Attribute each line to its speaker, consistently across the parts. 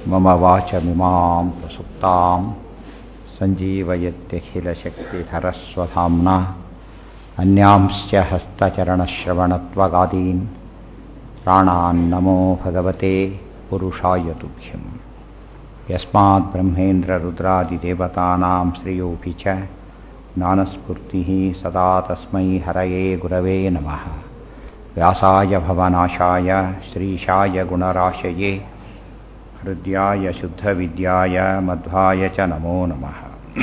Speaker 1: मम वाचमिमां प्रसुप्तां सञ्जीवयत्यखिलशक्तिधरस्वधाम्ना अन्यांश्च हस्तचरणश्रवणत्वगादीन् प्राणान्नमो भगवते पुरुषाय तुभ्यं यस्मात् ब्रह्मेन्द्ररुद्रादिदेवतानां श्रेयोऽपि च ज्ञानस्फूर्तिः सदा तस्मै हरये गुरवे नमः व्यासाय भवनाशाय श्रीशाय गुणराशये हृद्याय शुद्धविद्याय मध्वाय च नमो नमः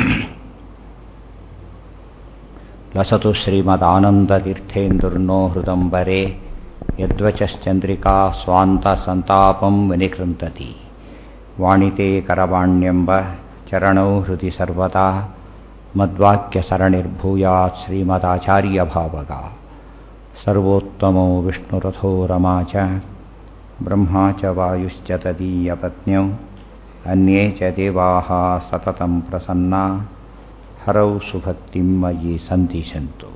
Speaker 1: लसतु श्रीमदानन्दतीर्थेन्दुर्नो हृदम्बरे यद्वचश्चन्द्रिका स्वान्तसन्तापं विनिकृन्तति वाणिते करवाण्यम्ब चरणौ हृदि सर्वदा मद्वाक्यसरणिर्भूयात् श्रीमदाचार्यभावगा सर्वोत्तमो विष्णुरथो रमा च ब्रह्मा च वायुश्च तदीयपत्न्यौ अन्ये च देवाः सततं प्रसन्ना हरौ सुभक्तिं मयि सन्तिशन्तु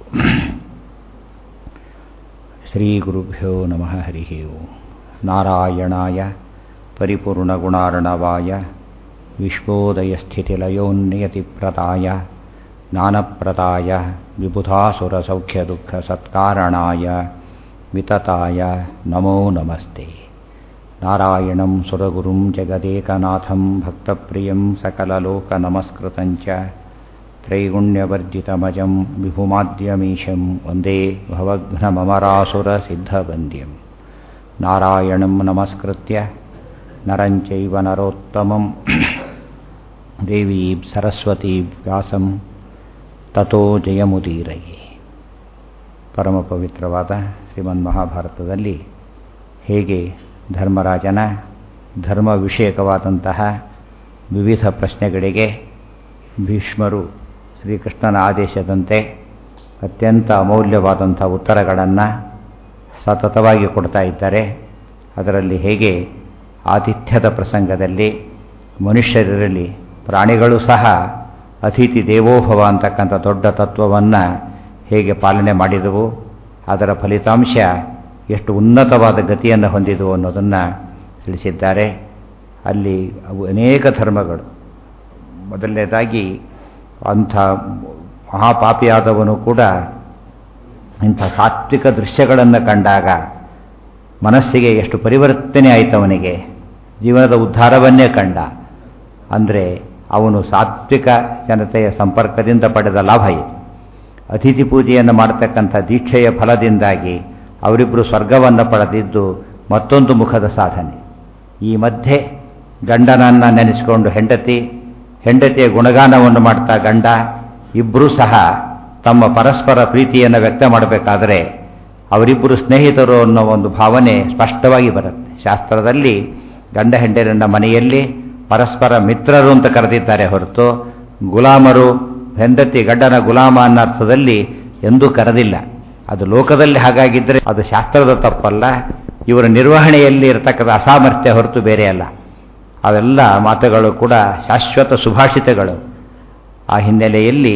Speaker 1: श्रीगुरुभ्यो नमः हरिः ओम् नारायणाय परिपूर्णगुणार्णवाय विश्वोदयस्थितिलयोन्नियतिप्रदाय ज्ञानप्रदाय विबुधासुरसौख्यदुःखसत्कारणाय वितताय नमो नमस्ते नारायणं सुरगुरुं जगदेकनाथं भक्तप्रियं सकललोकनमस्कृतं च त्रैगुण्यवर्जितमजं विभुमाद्यमीशं वन्दे भवघ्नममरासुरसिद्धवन्द्यं नारायणं नमस्कृत्य नरं चैव नरोत्तमं देवीं सरस्वतीं ವ್ಯಾಸಂ ತಥೋ ಜಯಮುದೀರಯೇ ಪರಮ ಪವಿತ್ರವಾದ ಶ್ರೀಮನ್ ಮಹಾಭಾರತದಲ್ಲಿ ಹೇಗೆ ಧರ್ಮರಾಜನ ಧರ್ಮ ವಿಷಯಕವಾದಂತಹ ವಿವಿಧ ಪ್ರಶ್ನೆಗಳಿಗೆ ಭೀಷ್ಮರು ಶ್ರೀಕೃಷ್ಣನ ಆದೇಶದಂತೆ ಅತ್ಯಂತ ಅಮೂಲ್ಯವಾದಂಥ ಉತ್ತರಗಳನ್ನು ಸತತವಾಗಿ ಕೊಡ್ತಾ ಇದ್ದಾರೆ ಅದರಲ್ಲಿ ಹೇಗೆ ಆತಿಥ್ಯದ ಪ್ರಸಂಗದಲ್ಲಿ ಮನುಷ್ಯರಿರಲಿ ಪ್ರಾಣಿಗಳು ಸಹ ಅತಿಥಿ ದೇವೋಭವ ಅಂತಕ್ಕಂಥ ದೊಡ್ಡ ತತ್ವವನ್ನು ಹೇಗೆ ಪಾಲನೆ ಮಾಡಿದವು ಅದರ ಫಲಿತಾಂಶ ಎಷ್ಟು ಉನ್ನತವಾದ ಗತಿಯನ್ನು ಹೊಂದಿದವು ಅನ್ನೋದನ್ನು ತಿಳಿಸಿದ್ದಾರೆ ಅಲ್ಲಿ ಅವು ಅನೇಕ ಧರ್ಮಗಳು ಮೊದಲನೇದಾಗಿ ಅಂಥ ಮಹಾಪಾಪಿಯಾದವನು ಕೂಡ ಇಂಥ ಸಾತ್ವಿಕ ದೃಶ್ಯಗಳನ್ನು ಕಂಡಾಗ ಮನಸ್ಸಿಗೆ ಎಷ್ಟು ಪರಿವರ್ತನೆ ಆಯಿತು ಅವನಿಗೆ ಜೀವನದ ಉದ್ಧಾರವನ್ನೇ ಕಂಡ ಅಂದರೆ ಅವನು ಸಾತ್ವಿಕ ಜನತೆಯ ಸಂಪರ್ಕದಿಂದ ಪಡೆದ ಲಾಭ ಇದು ಅತಿಥಿ ಪೂಜೆಯನ್ನು ಮಾಡತಕ್ಕಂಥ ದೀಕ್ಷೆಯ ಫಲದಿಂದಾಗಿ ಅವರಿಬ್ಬರು ಸ್ವರ್ಗವನ್ನು ಪಡೆದಿದ್ದು ಮತ್ತೊಂದು ಮುಖದ ಸಾಧನೆ ಈ ಮಧ್ಯೆ ಗಂಡನನ್ನು ನೆನೆಸಿಕೊಂಡು ಹೆಂಡತಿ ಹೆಂಡತಿಯ ಗುಣಗಾನವನ್ನು ಮಾಡ್ತಾ ಗಂಡ ಇಬ್ಬರೂ ಸಹ ತಮ್ಮ ಪರಸ್ಪರ ಪ್ರೀತಿಯನ್ನು ವ್ಯಕ್ತ ಮಾಡಬೇಕಾದರೆ ಅವರಿಬ್ಬರು ಸ್ನೇಹಿತರು ಅನ್ನೋ ಒಂದು ಭಾವನೆ ಸ್ಪಷ್ಟವಾಗಿ ಬರುತ್ತೆ ಶಾಸ್ತ್ರದಲ್ಲಿ ಗಂಡ ಹೆಂಡರನ್ನ ಮನೆಯಲ್ಲಿ ಪರಸ್ಪರ ಮಿತ್ರರು ಅಂತ ಕರೆದಿದ್ದಾರೆ ಹೊರತು ಗುಲಾಮರು ಹೆಂಡತಿ ಗಂಡನ ಗುಲಾಮ ಅನ್ನೋ ಅರ್ಥದಲ್ಲಿ ಎಂದೂ ಕರೆದಿಲ್ಲ ಅದು ಲೋಕದಲ್ಲಿ ಹಾಗಾಗಿದ್ದರೆ ಅದು ಶಾಸ್ತ್ರದ ತಪ್ಪಲ್ಲ ಇವರ ನಿರ್ವಹಣೆಯಲ್ಲಿ ಇರತಕ್ಕಂಥ ಅಸಾಮರ್ಥ್ಯ ಹೊರತು ಬೇರೆ ಅಲ್ಲ ಅವೆಲ್ಲ ಮಾತುಗಳು ಕೂಡ ಶಾಶ್ವತ ಸುಭಾಷಿತಗಳು ಆ ಹಿನ್ನೆಲೆಯಲ್ಲಿ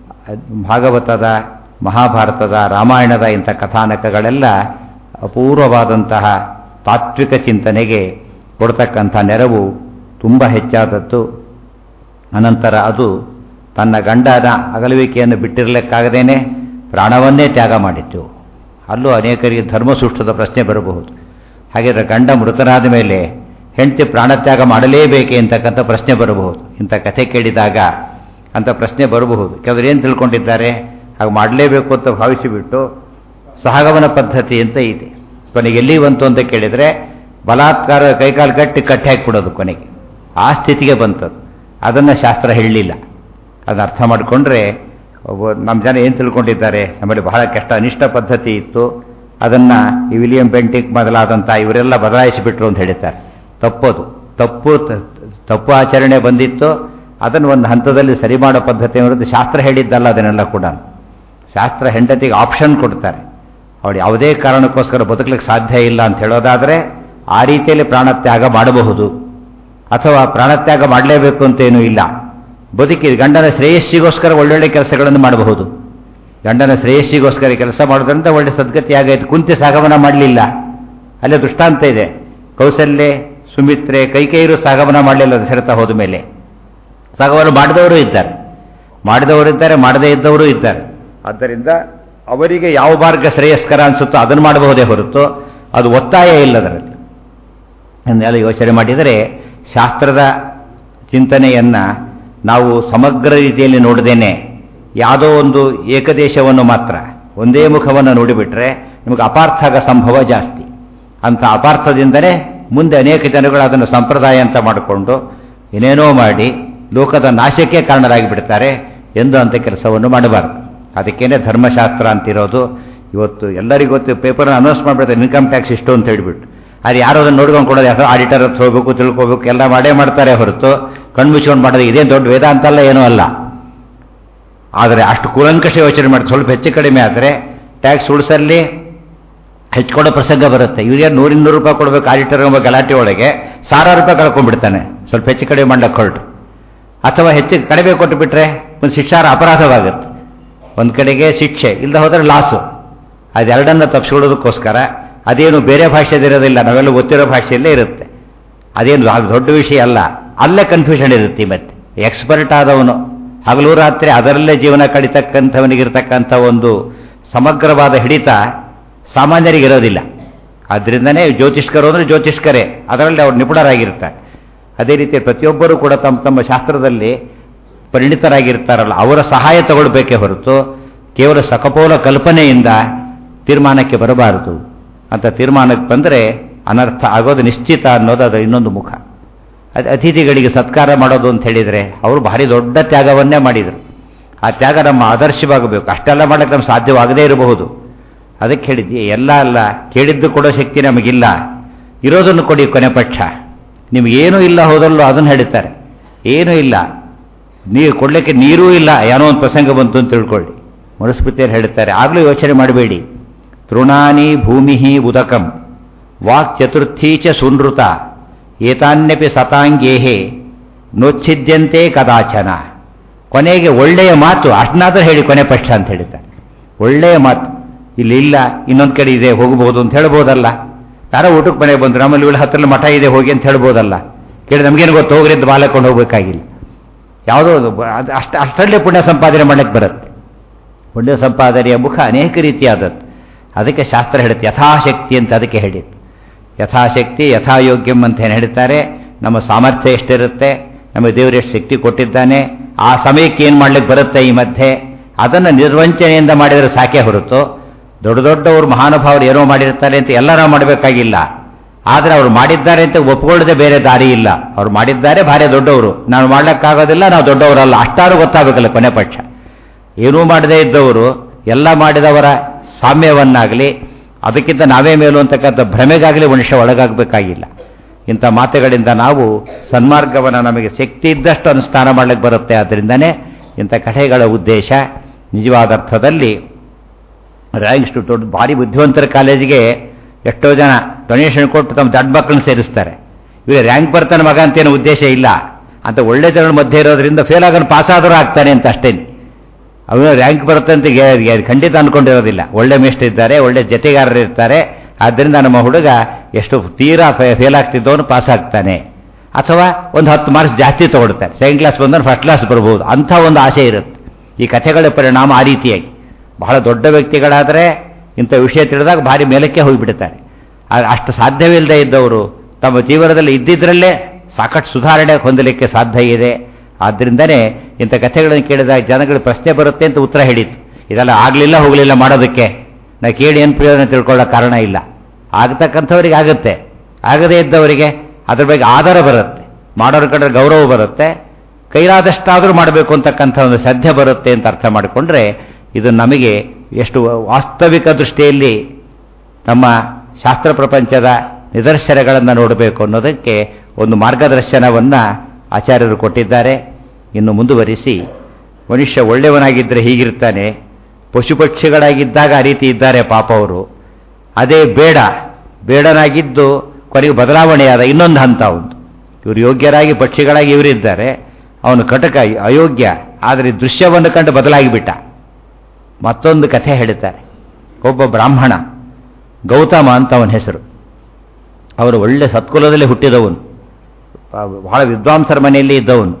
Speaker 1: ಭಾಗವತದ ಮಹಾಭಾರತದ ರಾಮಾಯಣದ ಇಂಥ ಕಥಾನಕಗಳೆಲ್ಲ ಅಪೂರ್ವವಾದಂತಹ ತಾತ್ವಿಕ ಚಿಂತನೆಗೆ ಕೊಡ್ತಕ್ಕಂಥ ನೆರವು ತುಂಬ ಹೆಚ್ಚಾದದ್ದು ಅನಂತರ ಅದು ತನ್ನ ಗಂಡನ ಅಗಲುವಿಕೆಯನ್ನು ಬಿಟ್ಟಿರಲಿಕ್ಕಾಗದೇನೆ ಪ್ರಾಣವನ್ನೇ ತ್ಯಾಗ ಮಾಡಿತ್ತು ಅಲ್ಲೂ ಅನೇಕರಿಗೆ ಧರ್ಮಸೂಷ್ಠದ ಪ್ರಶ್ನೆ ಬರಬಹುದು ಹಾಗಿದ್ರೆ ಗಂಡ ಮೃತನಾದ ಮೇಲೆ ಹೆಂಡತಿ ಪ್ರಾಣತ್ಯಾಗ ಮಾಡಲೇಬೇಕೆ ಅಂತಕ್ಕಂಥ ಪ್ರಶ್ನೆ ಬರಬಹುದು ಇಂಥ ಕಥೆ ಕೇಳಿದಾಗ ಅಂತ ಪ್ರಶ್ನೆ ಬರಬಹುದು ಕೆಲವರು ಏನು ತಿಳ್ಕೊಂಡಿದ್ದಾರೆ ಹಾಗೆ ಮಾಡಲೇಬೇಕು ಅಂತ ಭಾವಿಸಿಬಿಟ್ಟು ಸಹಗಮನ ಪದ್ಧತಿ ಅಂತ ಇದೆ ಕೊನೆಗೆ ಎಲ್ಲಿ ಬಂತು ಅಂತ ಕೇಳಿದರೆ ಬಲಾತ್ಕಾರ ಕೈಕಾಲು ಕಟ್ಟಿ ಕಟ್ಟಿ ಹಾಕಿಬಿಡೋದು ಕೊನೆಗೆ ಆ ಸ್ಥಿತಿಗೆ ಬಂತದ್ದು ಅದನ್ನು ಶಾಸ್ತ್ರ ಹೇಳಲಿಲ್ಲ ಅದನ್ನ ಅರ್ಥ ಮಾಡಿಕೊಂಡ್ರೆ ನಮ್ಮ ಜನ ಏನು ತಿಳ್ಕೊಂಡಿದ್ದಾರೆ ನಮ್ಮಲ್ಲಿ ಬಹಳ ಕಷ್ಟ ಅನಿಷ್ಟ ಪದ್ಧತಿ ಇತ್ತು ಅದನ್ನು ಈ ವಿಲಿಯಂ ಬೆಂಟಿಕ್ ಮೊದಲಾದಂಥ ಇವರೆಲ್ಲ ಬದಲಾಯಿಸಿಬಿಟ್ರು ಅಂತ ಹೇಳ್ತಾರೆ ತಪ್ಪೋದು ತಪ್ಪು ತಪ್ಪು ಆಚರಣೆ ಬಂದಿತ್ತು ಅದನ್ನು ಒಂದು ಹಂತದಲ್ಲಿ ಸರಿ ಮಾಡೋ ಪದ್ಧತಿ ಅನ್ನೋದು ಶಾಸ್ತ್ರ ಹೇಳಿದ್ದಲ್ಲ ಅದನ್ನೆಲ್ಲ ಕೂಡ ಶಾಸ್ತ್ರ ಹೆಂಡತಿಗೆ ಆಪ್ಷನ್ ಕೊಡ್ತಾರೆ ಅವಳು ಯಾವುದೇ ಕಾರಣಕ್ಕೋಸ್ಕರ ಬದುಕಲಿಕ್ಕೆ ಸಾಧ್ಯ ಇಲ್ಲ ಅಂತ ಹೇಳೋದಾದರೆ ಆ ರೀತಿಯಲ್ಲಿ ಪ್ರಾಣತ್ಯಾಗ ಮಾಡಬಹುದು ಅಥವಾ ಪ್ರಾಣತ್ಯಾಗ ಮಾಡಲೇಬೇಕು ಅಂತೇನೂ ಇಲ್ಲ ಬದುಕಿ ಗಂಡನ ಶ್ರೇಯಸ್ಸಿಗೋಸ್ಕರ ಒಳ್ಳೊಳ್ಳೆ ಕೆಲಸಗಳನ್ನು ಮಾಡಬಹುದು ಗಂಡನ ಶ್ರೇಯಸ್ಸಿಗೋಸ್ಕರ ಕೆಲಸ ಮಾಡೋದ್ರಿಂದ ಒಳ್ಳೆ ಸದ್ಗತಿ ಆಗೈತೆ ಕುಂತಿ ಸಾಗಮನ ಮಾಡಲಿಲ್ಲ ಅಲ್ಲೇ ದೃಷ್ಟಾಂತ ಇದೆ ಕೌಸಲ್ಯ ಸುಮಿತ್ರೆ ಕೈಕೈರು ಸಾಗಮನ ಮಾಡಲಿಲ್ಲ ದಶರಥ ಹೋದ ಮೇಲೆ ಸಾಗಮನ ಮಾಡಿದವರು ಇದ್ದಾರೆ ಮಾಡಿದವರು ಇದ್ದಾರೆ ಮಾಡದೇ ಇದ್ದವರು ಇದ್ದಾರೆ ಆದ್ದರಿಂದ ಅವರಿಗೆ ಯಾವ ಮಾರ್ಗ ಶ್ರೇಯಸ್ಕರ ಅನಿಸುತ್ತೋ ಅದನ್ನು ಮಾಡಬಹುದೇ ಹೊರತು ಅದು ಒತ್ತಾಯ ಇಲ್ಲ ಅದರಲ್ಲಿ ಅನ್ನೆಲ್ಲ ಯೋಚನೆ ಮಾಡಿದರೆ ಶಾಸ್ತ್ರದ ಚಿಂತನೆಯನ್ನು ನಾವು ಸಮಗ್ರ ರೀತಿಯಲ್ಲಿ ನೋಡದೇನೆ ಯಾವುದೋ ಒಂದು ಏಕದೇಶವನ್ನು ಮಾತ್ರ ಒಂದೇ ಮುಖವನ್ನು ನೋಡಿಬಿಟ್ರೆ ನಿಮಗೆ ಅಪಾರ್ಥ ಆಗ ಸಂಭವ ಜಾಸ್ತಿ ಅಂತ ಅಪಾರ್ಥದಿಂದಲೇ ಮುಂದೆ ಅನೇಕ ಜನಗಳು ಅದನ್ನು ಸಂಪ್ರದಾಯ ಅಂತ ಮಾಡಿಕೊಂಡು ಏನೇನೋ ಮಾಡಿ ಲೋಕದ ನಾಶಕ್ಕೆ ಕಾರಣರಾಗಿ ಬಿಡ್ತಾರೆ ಎಂದು ಅಂತ ಕೆಲಸವನ್ನು ಮಾಡಬಾರ್ದು ಅದಕ್ಕೇನೆ ಧರ್ಮಶಾಸ್ತ್ರ ಅಂತಿರೋದು ಇವತ್ತು ಎಲ್ಲರಿಗೂ ಗೊತ್ತು ಪೇಪರ್ ಅನೌನ್ಸ್ ಮಾಡಿಬಿಡ್ತಾರೆ ಇನ್ಕಮ್ ಟ್ಯಾಕ್ಸ್ ಇಷ್ಟು ಅಂತ ಹೇಳಿಬಿಟ್ಟು ಅದು ಯಾರೋ ಅದನ್ನು ನೋಡ್ಕೊಂಡು ಕೊಡೋದು ಯಾರೋ ಆಡಿಟರ್ ಹತ್ರ ಹೋಗ್ಬೇಕು ತಿಳ್ಕೋಬೇಕು ಎಲ್ಲ ಮಾಡೇ ಮಾಡ್ತಾರೆ ಹೊರತು ಕಣ್ಮುಚ್ಕೊಂಡು ಮಾಡೋದು ಇದೇನು ದೊಡ್ಡ ವೇದ ಅಂತಲ್ಲ ಏನೂ ಅಲ್ಲ ಆದರೆ ಅಷ್ಟು ಕೂಲಂಕಷ ಯೋಚನೆ ಮಾಡಿ ಸ್ವಲ್ಪ ಹೆಚ್ಚು ಕಡಿಮೆ ಆದರೆ ಟ್ಯಾಕ್ಸ್ ಉಳಿಸಲ್ಲಿ ಹೆಚ್ಚಿಕೊಡೋ ಪ್ರಸಂಗ ಬರುತ್ತೆ ಇವ್ರಿಗೆ ನೂರ ಇನ್ನೂರು ರೂಪಾಯಿ ಕೊಡಬೇಕು ಆಡಿಟರ್ ಎಂಬ ಗಲಾಟೆ ಒಳಗೆ ಸಾವಿರಾರು ರೂಪಾಯಿ ಕಳ್ಕೊಂಡ್ಬಿಡ್ತಾನೆ ಸ್ವಲ್ಪ ಹೆಚ್ಚು ಕಡಿಮೆ ಮಾಡ್ಲಿಕ್ಕೆ ಹೊರಟು ಅಥವಾ ಹೆಚ್ಚು ಕಡಿಮೆ ಕೊಟ್ಟು ಬಿಟ್ರೆ ಒಂದು ಶಿಕ್ಷಾರ ಅಪರಾಧವಾಗುತ್ತೆ ಒಂದು ಕಡೆಗೆ ಶಿಕ್ಷೆ ಇಲ್ಲದೆ ಹೋದರೆ ಲಾಸು ಅದೆರಡನ್ನ ತಪ್ಪಿಸ್ಕೊಳ್ಳೋದಕ್ಕೋಸ್ಕರ ಅದೇನು ಬೇರೆ ಭಾಷೆದಿರೋದಿಲ್ಲ ನಾವೆಲ್ಲ ಗೊತ್ತಿರೋ ಭಾಷೆಯಲ್ಲೇ ಇರುತ್ತೆ ಅದೇನು ಅದು ದೊಡ್ಡ ವಿಷಯ ಅಲ್ಲ ಅಲ್ಲೇ ಕನ್ಫ್ಯೂಷನ್ ಇರುತ್ತೆ ಮತ್ತೆ ಎಕ್ಸ್ಪರ್ಟ್ ಆದವನು ಹಗಲು ರಾತ್ರಿ ಅದರಲ್ಲೇ ಜೀವನ ಕಡಿತಕ್ಕಂಥವನಿಗಿರ್ತಕ್ಕಂಥ ಒಂದು ಸಮಗ್ರವಾದ ಹಿಡಿತ ಸಾಮಾನ್ಯರಿಗೆ ಇರೋದಿಲ್ಲ ಆದ್ದರಿಂದನೇ ಜ್ಯೋತಿಷ್ಕರು ಅಂದರೆ ಜ್ಯೋತಿಷ್ಕರೇ ಅದರಲ್ಲಿ ಅವರು ನಿಪುಣರಾಗಿರ್ತಾರೆ ಅದೇ ರೀತಿ ಪ್ರತಿಯೊಬ್ಬರೂ ಕೂಡ ತಮ್ಮ ತಮ್ಮ ಶಾಸ್ತ್ರದಲ್ಲಿ ಪರಿಣಿತರಾಗಿರ್ತಾರಲ್ಲ ಅವರ ಸಹಾಯ ತಗೊಳ್ಬೇಕೇ ಹೊರತು ಕೇವಲ ಸಕಪೋಲ ಕಲ್ಪನೆಯಿಂದ ತೀರ್ಮಾನಕ್ಕೆ ಬರಬಾರದು ಅಂತ ತೀರ್ಮಾನಕ್ಕೆ ಬಂದರೆ ಅನರ್ಥ ಆಗೋದು ನಿಶ್ಚಿತ ಅನ್ನೋದು ಅದರ ಇನ್ನೊಂದು ಮುಖ ಅದು ಅತಿಥಿಗಳಿಗೆ ಸತ್ಕಾರ ಮಾಡೋದು ಅಂತ ಹೇಳಿದರೆ ಅವರು ಭಾರಿ ದೊಡ್ಡ ತ್ಯಾಗವನ್ನೇ ಮಾಡಿದರು ಆ ತ್ಯಾಗ ನಮ್ಮ ಆದರ್ಶವಾಗಬೇಕು ಅಷ್ಟೆಲ್ಲ ಮಾಡೋಕ್ಕೆ ನಮ್ಗೆ ಸಾಧ್ಯವಾಗದೇ ಇರಬಹುದು ಅದಕ್ಕೆ ಹೇಳಿದ್ದೆ ಎಲ್ಲ ಅಲ್ಲ ಕೇಳಿದ್ದು ಕೊಡೋ ಶಕ್ತಿ ನಮಗಿಲ್ಲ ಇರೋದನ್ನು ಕೊಡಿ ಕೊನೆ ಪಕ್ಷ ನಿಮಗೇನೂ ಇಲ್ಲ ಹೋದಲ್ಲೂ ಅದನ್ನು ಹೇಳ್ತಾರೆ ಏನೂ ಇಲ್ಲ ನೀರು ಕೊಡಲಿಕ್ಕೆ ನೀರೂ ಇಲ್ಲ ಏನೋ ಒಂದು ಪ್ರಸಂಗ ಬಂತು ಅಂತ ತಿಳ್ಕೊಳ್ಳಿ ಮನುಸ್ಮೃತಿಯರು ಹೇಳ್ತಾರೆ ಆಗಲೂ ಯೋಚನೆ ಮಾಡಬೇಡಿ ತೃಣಾನಿ ಭೂಮಿ ಉದಕಂ ವಾಕ್ ಚತುರ್ಥೀ ಚ ಸುನೃತ ಏತಾನ್ಯಪಿ ಸತಾಂಗೇಹೆ ನೋಚ್ಛಿದ್ಯಂತೆ ಕದಾಚನ ಕೊನೆಗೆ ಒಳ್ಳೆಯ ಮಾತು ಅಷ್ಟನ್ನಾದರೂ ಹೇಳಿ ಕೊನೆ ಪಕ್ಷ ಅಂತ ಹೇಳ್ತಾರೆ ಒಳ್ಳೆಯ ಮಾತು ಇಲ್ಲಿ ಇಲ್ಲ ಇನ್ನೊಂದು ಕಡೆ ಇದೆ ಹೋಗಬಹುದು ಅಂತ ಹೇಳ್ಬೋದಲ್ಲ ಯಾರೋ ಊಟಕ್ಕೆ ಮನೆಗೆ ಬಂದ್ರು ನಮ್ಮಲ್ಲಿ ಇವಳು ಹತ್ತಿರ ಮಠ ಇದೆ ಹೋಗಿ ಅಂತ ಹೇಳ್ಬೋದಲ್ಲ ಕೇಳಿ ನಮಗೇನು ಗೊತ್ತು ಹೋಗ್ರಿ ಅಂತ ಬಾಲಕೊಂಡು ಹೋಗ್ಬೇಕಾಗಿಲ್ಲ ಯಾವುದೋ ಅದು ಅದು ಅಷ್ಟು ಅಷ್ಟರಲ್ಲೇ ಪುಣ್ಯ ಸಂಪಾದನೆ ಮಾಡಕ್ಕೆ ಬರುತ್ತೆ ಪುಣ್ಯ ಸಂಪಾದನೆಯ ಮುಖ ಅನೇಕ ರೀತಿಯಾದದ್ದು ಅದಕ್ಕೆ ಶಾಸ್ತ್ರ ಹೇಳುತ್ತೆ ಯಥಾಶಕ್ತಿ ಅಂತ ಅದಕ್ಕೆ ಹೇಳಿತ್ತು ಯಥಾಶಕ್ತಿ ಯಥಾಯೋಗ್ಯಂ ಅಂತ ಏನು ಹೇಳ್ತಾರೆ ನಮ್ಮ ಸಾಮರ್ಥ್ಯ ಎಷ್ಟಿರುತ್ತೆ ನಮಗೆ ದೇವರು ಎಷ್ಟು ಶಕ್ತಿ ಕೊಟ್ಟಿದ್ದಾನೆ ಆ ಸಮಯಕ್ಕೆ ಏನು ಮಾಡ್ಲಿಕ್ಕೆ ಬರುತ್ತೆ ಈ ಮಧ್ಯೆ ಅದನ್ನು ನಿರ್ವಂಚನೆಯಿಂದ ಮಾಡಿದರೆ ಸಾಕೆ ಹೊರತು ದೊಡ್ಡ ದೊಡ್ಡವರು ಮಹಾನುಭಾವರು ಏನೋ ಮಾಡಿರ್ತಾರೆ ಅಂತ ಎಲ್ಲ ನಾವು ಮಾಡಬೇಕಾಗಿಲ್ಲ ಆದರೆ ಅವರು ಮಾಡಿದ್ದಾರೆ ಅಂತ ಒಪ್ಕೊಳ್ಳದೆ ಬೇರೆ ದಾರಿ ಇಲ್ಲ ಅವ್ರು ಮಾಡಿದ್ದಾರೆ ಭಾರಿ ದೊಡ್ಡವರು ನಾವು ಮಾಡ್ಲಿಕ್ಕಾಗೋದಿಲ್ಲ ನಾವು ದೊಡ್ಡವರಲ್ಲ ಅಷ್ಟಾರು ಗೊತ್ತಾಗಬೇಕಲ್ಲ ಕೊನೆ ಪಕ್ಷ ಏನೂ ಮಾಡದೇ ಇದ್ದವರು ಎಲ್ಲ ಮಾಡಿದವರ ಸಾಮ್ಯವನ್ನಾಗಲಿ ಅದಕ್ಕಿಂತ ನಾವೇ ಮೇಲು ಅಂತಕ್ಕಂಥ ಭ್ರಮೆಗಾಗಲಿ ಮನುಷ್ಯ ಒಳಗಾಗಬೇಕಾಗಿಲ್ಲ ಇಂಥ ಮಾತುಗಳಿಂದ ನಾವು ಸನ್ಮಾರ್ಗವನ್ನು ನಮಗೆ ಶಕ್ತಿ ಇದ್ದಷ್ಟು ಅನುಷ್ಠಾನ ಮಾಡಲಿಕ್ಕೆ ಬರುತ್ತೆ ಆದ್ದರಿಂದನೇ ಇಂಥ ಕಥೆಗಳ ಉದ್ದೇಶ ನಿಜವಾದ ಅರ್ಥದಲ್ಲಿ ರ್ಯಾಂಕ್ ದೊಡ್ಡ ಭಾರಿ ಬುದ್ಧಿವಂತರ ಕಾಲೇಜಿಗೆ ಎಷ್ಟೋ ಜನ ಡೊನೇಷನ್ ಕೊಟ್ಟು ತಮ್ಮ ದೊಡ್ಡ ಮಕ್ಕಳನ್ನ ಸೇರಿಸ್ತಾರೆ ಇವಾಗ ರ್ಯಾಂಕ್ ಬರ್ತಾನೆ ಮಗ ಅಂತೇನೋ ಉದ್ದೇಶ ಇಲ್ಲ ಅಂತ ಒಳ್ಳೆ ಜನರ ಮಧ್ಯೆ ಇರೋದ್ರಿಂದ ಫೇಲ್ ಆಗೋನು ಪಾಸ್ ಆದರೂ ಆಗ್ತಾನೆ ಅಂತ ಅಷ್ಟೇ ಅವನು ರ್ಯಾಂಕ್ ಬರುತ್ತೆ ಅಂತ ಗೆ- ಗೆ- ಖಂಡಿತ ಅನ್ಕೊಂಡಿರೋದಿಲ್ಲ ಒಳ್ಳೆ ಮೇಷ್ಟ್ರು ಇದ್ದಾರೆ ಒಳ್ಳೆ ಜತೆಗಾರರು ಇರ್ತಾರೆ ಆದ್ದರಿಂದ ನಮ್ಮ ಹುಡುಗ ಎಷ್ಟು ತೀರಾ ಫೇಲ್ ಆಗ್ತಿದ್ದವನು ಪಾಸ್ ಆಗ್ತಾನೆ ಅಥವಾ ಒಂದು ಹತ್ತು ಮಾರ್ಕ್ಸ್ ಜಾಸ್ತಿ ತಗೊಳ್ತಾರೆ ಸೆಕೆಂಡ್ ಕ್ಲಾಸ್ ಬಂದವನು ಫಸ್ಟ್ ಕ್ಲಾಸ್ ಬರ್ಬೋದು ಅಂಥ ಒಂದು ಆಸೆ ಇರುತ್ತೆ ಈ ಕಥೆಗಳ ಪರಿಣಾಮ ಆ ರೀತಿಯಾಗಿ ಬಹಳ ದೊಡ್ಡ ವ್ಯಕ್ತಿಗಳಾದರೆ ಇಂಥ ವಿಷಯ ತಿಳಿದಾಗ ಭಾರಿ ಮೇಲಕ್ಕೆ ಹೋಗಿಬಿಡ್ತಾರೆ ಆ- ಅಷ್ಟು ಸಾಧ್ಯವಿಲ್ಲದೆ ಇದ್ದವರು ತಮ್ಮ ಜೀವನದಲ್ಲಿ ಇದ್ದಿದ್ದರಲ್ಲೇ ಸಾಕಷ್ಟು ಸುಧಾರಣೆ ಹೊಂದಲಿಕ್ಕೆ ಸಾಧ್ಯ ಇದೆ ಆದ್ದರಿಂದನೇ ಇಂಥ ಕಥೆಗಳನ್ನು ಕೇಳಿದಾಗ ಜನಗಳು ಪ್ರಶ್ನೆ ಬರುತ್ತೆ ಅಂತ ಉತ್ತರ ಹೇಳಿತ್ತು ಇದೆಲ್ಲ ಆಗಲಿಲ್ಲ ಹೋಗಲಿಲ್ಲ ಮಾಡೋದಕ್ಕೆ ನಾ ಕೇಳಿ ಏನು ಪ್ರಯೋಜನ ತಿಳ್ಕೊಳ್ಳೋ ಕಾರಣ ಇಲ್ಲ ಆಗತಕ್ಕಂಥವ್ರಿಗೆ ಆಗುತ್ತೆ ಆಗದೇ ಇದ್ದವರಿಗೆ ಅದ್ರ ಬಗ್ಗೆ ಆಧಾರ ಬರುತ್ತೆ ಮಾಡೋರ ಕಡೆ ಗೌರವ ಬರುತ್ತೆ ಕೈಲಾದಷ್ಟಾದರೂ ಮಾಡಬೇಕು ಅಂತಕ್ಕಂಥ ಒಂದು ಶ್ರದ್ಧೆ ಬರುತ್ತೆ ಅಂತ ಅರ್ಥ ಮಾಡಿಕೊಂಡ್ರೆ ಇದು ನಮಗೆ ಎಷ್ಟು ವಾಸ್ತವಿಕ ದೃಷ್ಟಿಯಲ್ಲಿ ನಮ್ಮ ಶಾಸ್ತ್ರ ಪ್ರಪಂಚದ ನಿದರ್ಶನಗಳನ್ನು ನೋಡಬೇಕು ಅನ್ನೋದಕ್ಕೆ ಒಂದು ಮಾರ್ಗದರ್ಶನವನ್ನು ಆಚಾರ್ಯರು ಕೊಟ್ಟಿದ್ದಾರೆ ಇನ್ನು ಮುಂದುವರಿಸಿ ಮನುಷ್ಯ ಒಳ್ಳೆಯವನಾಗಿದ್ದರೆ ಹೀಗಿರ್ತಾನೆ ಪಶು ಪಕ್ಷಿಗಳಾಗಿದ್ದಾಗ ಆ ರೀತಿ ಇದ್ದಾರೆ ಪಾಪ ಅವರು ಅದೇ ಬೇಡ ಬೇಡನಾಗಿದ್ದು ಕೊನೆಗೆ ಬದಲಾವಣೆಯಾದ ಇನ್ನೊಂದು ಹಂತ ಒಂದು ಇವರು ಯೋಗ್ಯರಾಗಿ ಪಕ್ಷಿಗಳಾಗಿ ಇವರಿದ್ದಾರೆ ಅವನು ಕಟಕ ಅಯೋಗ್ಯ ಆದರೆ ಈ ದೃಶ್ಯವನ್ನು ಕಂಡು ಬದಲಾಗಿಬಿಟ್ಟ ಮತ್ತೊಂದು ಕಥೆ ಹೇಳ್ತಾರೆ ಒಬ್ಬ ಬ್ರಾಹ್ಮಣ ಗೌತಮ ಅಂತ ಅವನ ಹೆಸರು ಅವರು ಒಳ್ಳೆ ಸತ್ಕುಲದಲ್ಲಿ ಹುಟ್ಟಿದವನು ಆ, ಬಹಳ ವಿದ್ವಾಂಸರ ಮನೆಯಲ್ಲಿ ಇದ್ದವನು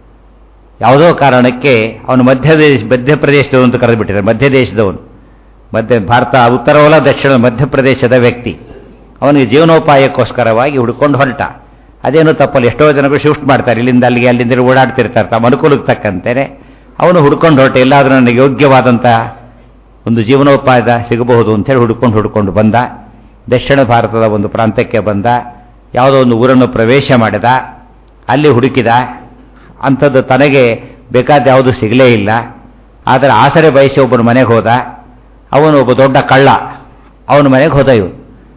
Speaker 1: ಯಾವುದೋ ಕಾರಣಕ್ಕೆ ಅವನು ಮಧ್ಯದೇಶ ಮಧ್ಯಪ್ರದೇಶದವನು ಅಂತ ಕರೆದುಬಿಟ್ಟಿದ್ದಾರೆ ಮಧ್ಯದೇಶದವನು ಮಧ್ಯ ಭಾರತ ಉತ್ತರವಲ್ಲ ದಕ್ಷಿಣ ಮಧ್ಯಪ್ರದೇಶದ ವ್ಯಕ್ತಿ ಅವನಿಗೆ ಜೀವನೋಪಾಯಕ್ಕೋಸ್ಕರವಾಗಿ ಹುಡ್ಕೊಂಡು ಹೊರಟ ಅದೇನು ತಪ್ಪಲ್ಲ ಎಷ್ಟೋ ಜನಗಳು ಶಿಫ್ಟ್ ಮಾಡ್ತಾರೆ ಇಲ್ಲಿಂದ ಅಲ್ಲಿಗೆ ಅಲ್ಲಿಂದ ಇಲ್ಲಿ ಓಡಾಡ್ತಿರ್ತಾರೆ ತಮ್ಮ ಅನುಕೂಲಕ್ಕೆ ತಕ್ಕಂತೆಯೇ ಅವನು ಹುಡ್ಕೊಂಡು ಹೊರಟ ಎಲ್ಲಾದರೂ ನನಗೆ ಯೋಗ್ಯವಾದಂಥ ಒಂದು ಜೀವನೋಪಾಯ ಸಿಗಬಹುದು ಅಂತೇಳಿ ಹುಡ್ಕೊಂಡು ಹುಡ್ಕೊಂಡು ಬಂದ ದಕ್ಷಿಣ ಭಾರತದ ಒಂದು ಪ್ರಾಂತ್ಯಕ್ಕೆ ಬಂದ ಯಾವುದೋ ಒಂದು ಊರನ್ನು ಪ್ರವೇಶ ಮಾಡಿದ ಅಲ್ಲಿ ಹುಡುಕಿದ ಅಂಥದ್ದು ತನಗೆ ಬೇಕಾದ ಯಾವುದು ಸಿಗಲೇ ಇಲ್ಲ ಆದರೆ ಆಸರೆ ಬಯಸಿ ಒಬ್ಬನ ಮನೆಗೆ ಹೋದ ಅವನು ಒಬ್ಬ ದೊಡ್ಡ ಕಳ್ಳ ಅವನ ಮನೆಗೆ ಹೋದ ಇವು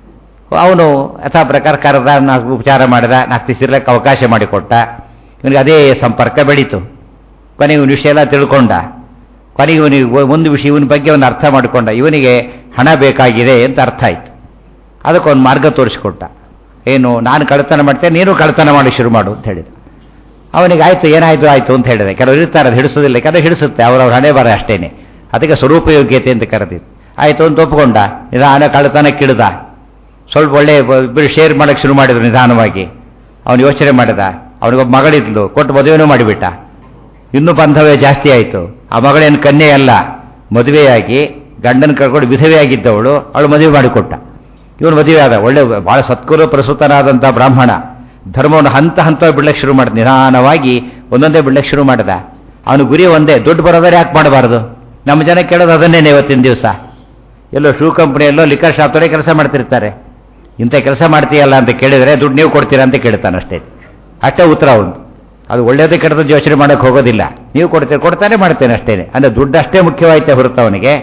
Speaker 1: ಅವನು ಯಥಾ ಪ್ರಕಾರ ಕರೆದ ನಾಲ್ಕು ಉಪಚಾರ ಮಾಡಿದ ನಾಲ್ಕು ದಿವಸ ಅವಕಾಶ ಮಾಡಿಕೊಟ್ಟ ಇವನಿಗೆ ಅದೇ ಸಂಪರ್ಕ ಬೆಳೀತು ಕೊನೆಗೆ ಇವನ ವಿಷಯ ಎಲ್ಲ ತಿಳ್ಕೊಂಡ ಕೊನೆಗೆ ಇವನಿಗೆ ಒಂದು ವಿಷಯ ಇವನ ಬಗ್ಗೆ ಅವನು ಅರ್ಥ ಮಾಡಿಕೊಂಡ ಇವನಿಗೆ ಹಣ ಬೇಕಾಗಿದೆ ಅಂತ ಅರ್ಥ ಆಯ್ತು ಅದಕ್ಕೆ ಒಂದು ಮಾರ್ಗ ತೋರಿಸ್ಕೊಟ್ಟ ಏನು ನಾನು ಕಳ್ತನ ಮಾಡ್ತೇನೆ ನೀನು ಕಳ್ತನ ಮಾಡಿ ಶುರು ಮಾಡು ಅಂತ ಹೇಳಿದ ಅವನಿಗೆ ಆಯ್ತು ಏನಾಯ್ತು ಆಯ್ತು ಅಂತ ಹೇಳಿದೆ ಕೆಲವರು ಇರ್ತಾರೆ ಅದು ಹಿಡಿಸೋದಿಲ್ಲ ಕೆಲವರು ಹಿಡಿಸುತ್ತೆ ಅವರವ್ರ ಹಣೆ ಬರ ಅಷ್ಟೇನೆ ಅದಕ್ಕೆ ಸ್ವರೂಪಯೋಗ್ಯತೆ ಅಂತ ಕರೆದಿದ್ದು ಆಯ್ತು ಅಂತ ಒಪ್ಕೊಂಡ ನಿಧಾನ ಕಳ್ತನ ಕಿಡ್ದ ಸ್ವಲ್ಪ ಒಳ್ಳೆ ಇಬ್ಬರು ಶೇರ್ ಮಾಡಕ್ಕೆ ಶುರು ಮಾಡಿದ್ರು ನಿಧಾನವಾಗಿ ಅವನು ಯೋಚನೆ ಮಾಡಿದ ಅವನಿಗೊಬ್ಬ ಮಗಳಿದ್ಲು ಕೊಟ್ಟು ಮದುವೆನೂ ಮಾಡಿಬಿಟ್ಟ ಇನ್ನೂ ಬಾಂಧವ್ಯ ಜಾಸ್ತಿ ಆಯಿತು ಆ ಮಗಳೇನು ಕನ್ಯೆ ಅಲ್ಲ ಮದುವೆಯಾಗಿ ಗಂಡನ ಕರ್ಕೊಂಡು ವಿಧವೆಯಾಗಿದ್ದವಳು ಅವಳು ಮದುವೆ ಮಾಡಿಕೊಟ್ಟ ಇವನು ಮದುವೆ ಆದ ಒಳ್ಳೆ ಬಹಳ ಸತ್ಕುರು ಪ್ರಸೂತನಾದಂಥ ಬ್ರಾಹ್ಮಣ ಧರ್ಮವನ್ನು ಹಂತ ಹಂತ ಬಿಡ್ಲಕ್ಕೆ ಶುರು ಮಾಡಿದ ನಿಧಾನವಾಗಿ ಒಂದೊಂದೇ ಬಿಡ್ಲಕ್ಕೆ ಶುರು ಮಾಡಿದ ಅವನು ಗುರಿ ಒಂದೇ ದುಡ್ಡು ಬರೋದ್ರೆ ಯಾಕೆ ಮಾಡಬಾರ್ದು ನಮ್ಮ ಜನ ಕೇಳೋದು ಅದನ್ನೇನೆ ಇವತ್ತಿನ ದಿವಸ ಎಲ್ಲೋ ಶೂ ಕಂಪ್ನಿಯಲ್ಲೋ ಲಿಕ್ಕರ್ ಶಾಪ್ತೊಳಗೆ ಕೆಲಸ ಮಾಡ್ತಿರ್ತಾರೆ ಇಂಥ ಕೆಲಸ ಮಾಡ್ತೀಯಲ್ಲ ಅಂತ ಕೇಳಿದರೆ ದುಡ್ಡು ನೀವು ಕೊಡ್ತೀರಾ ಅಂತ ಕೇಳ್ತಾನೆ ಅಷ್ಟೇ ಅಷ್ಟೇ ಉತ್ತರ ಅವನು ಅದು ಒಳ್ಳೇದೇ ಕೆಟ್ಟದ್ದು ಯೋಚನೆ ಮಾಡೋಕ್ಕೆ ಹೋಗೋದಿಲ್ಲ ನೀವು ಕೊಡ್ತೀರಿ ಕೊಡ್ತಾನೆ ಮಾಡ್ತೇನೆ ಅಷ್ಟೇನೆ ಅಂದರೆ ದುಡ್ಡು ಅಷ್ಟೇ ಮುಖ್ಯವಾಯ್ತೆ ಹೊರತು ಅವನಿಗೆ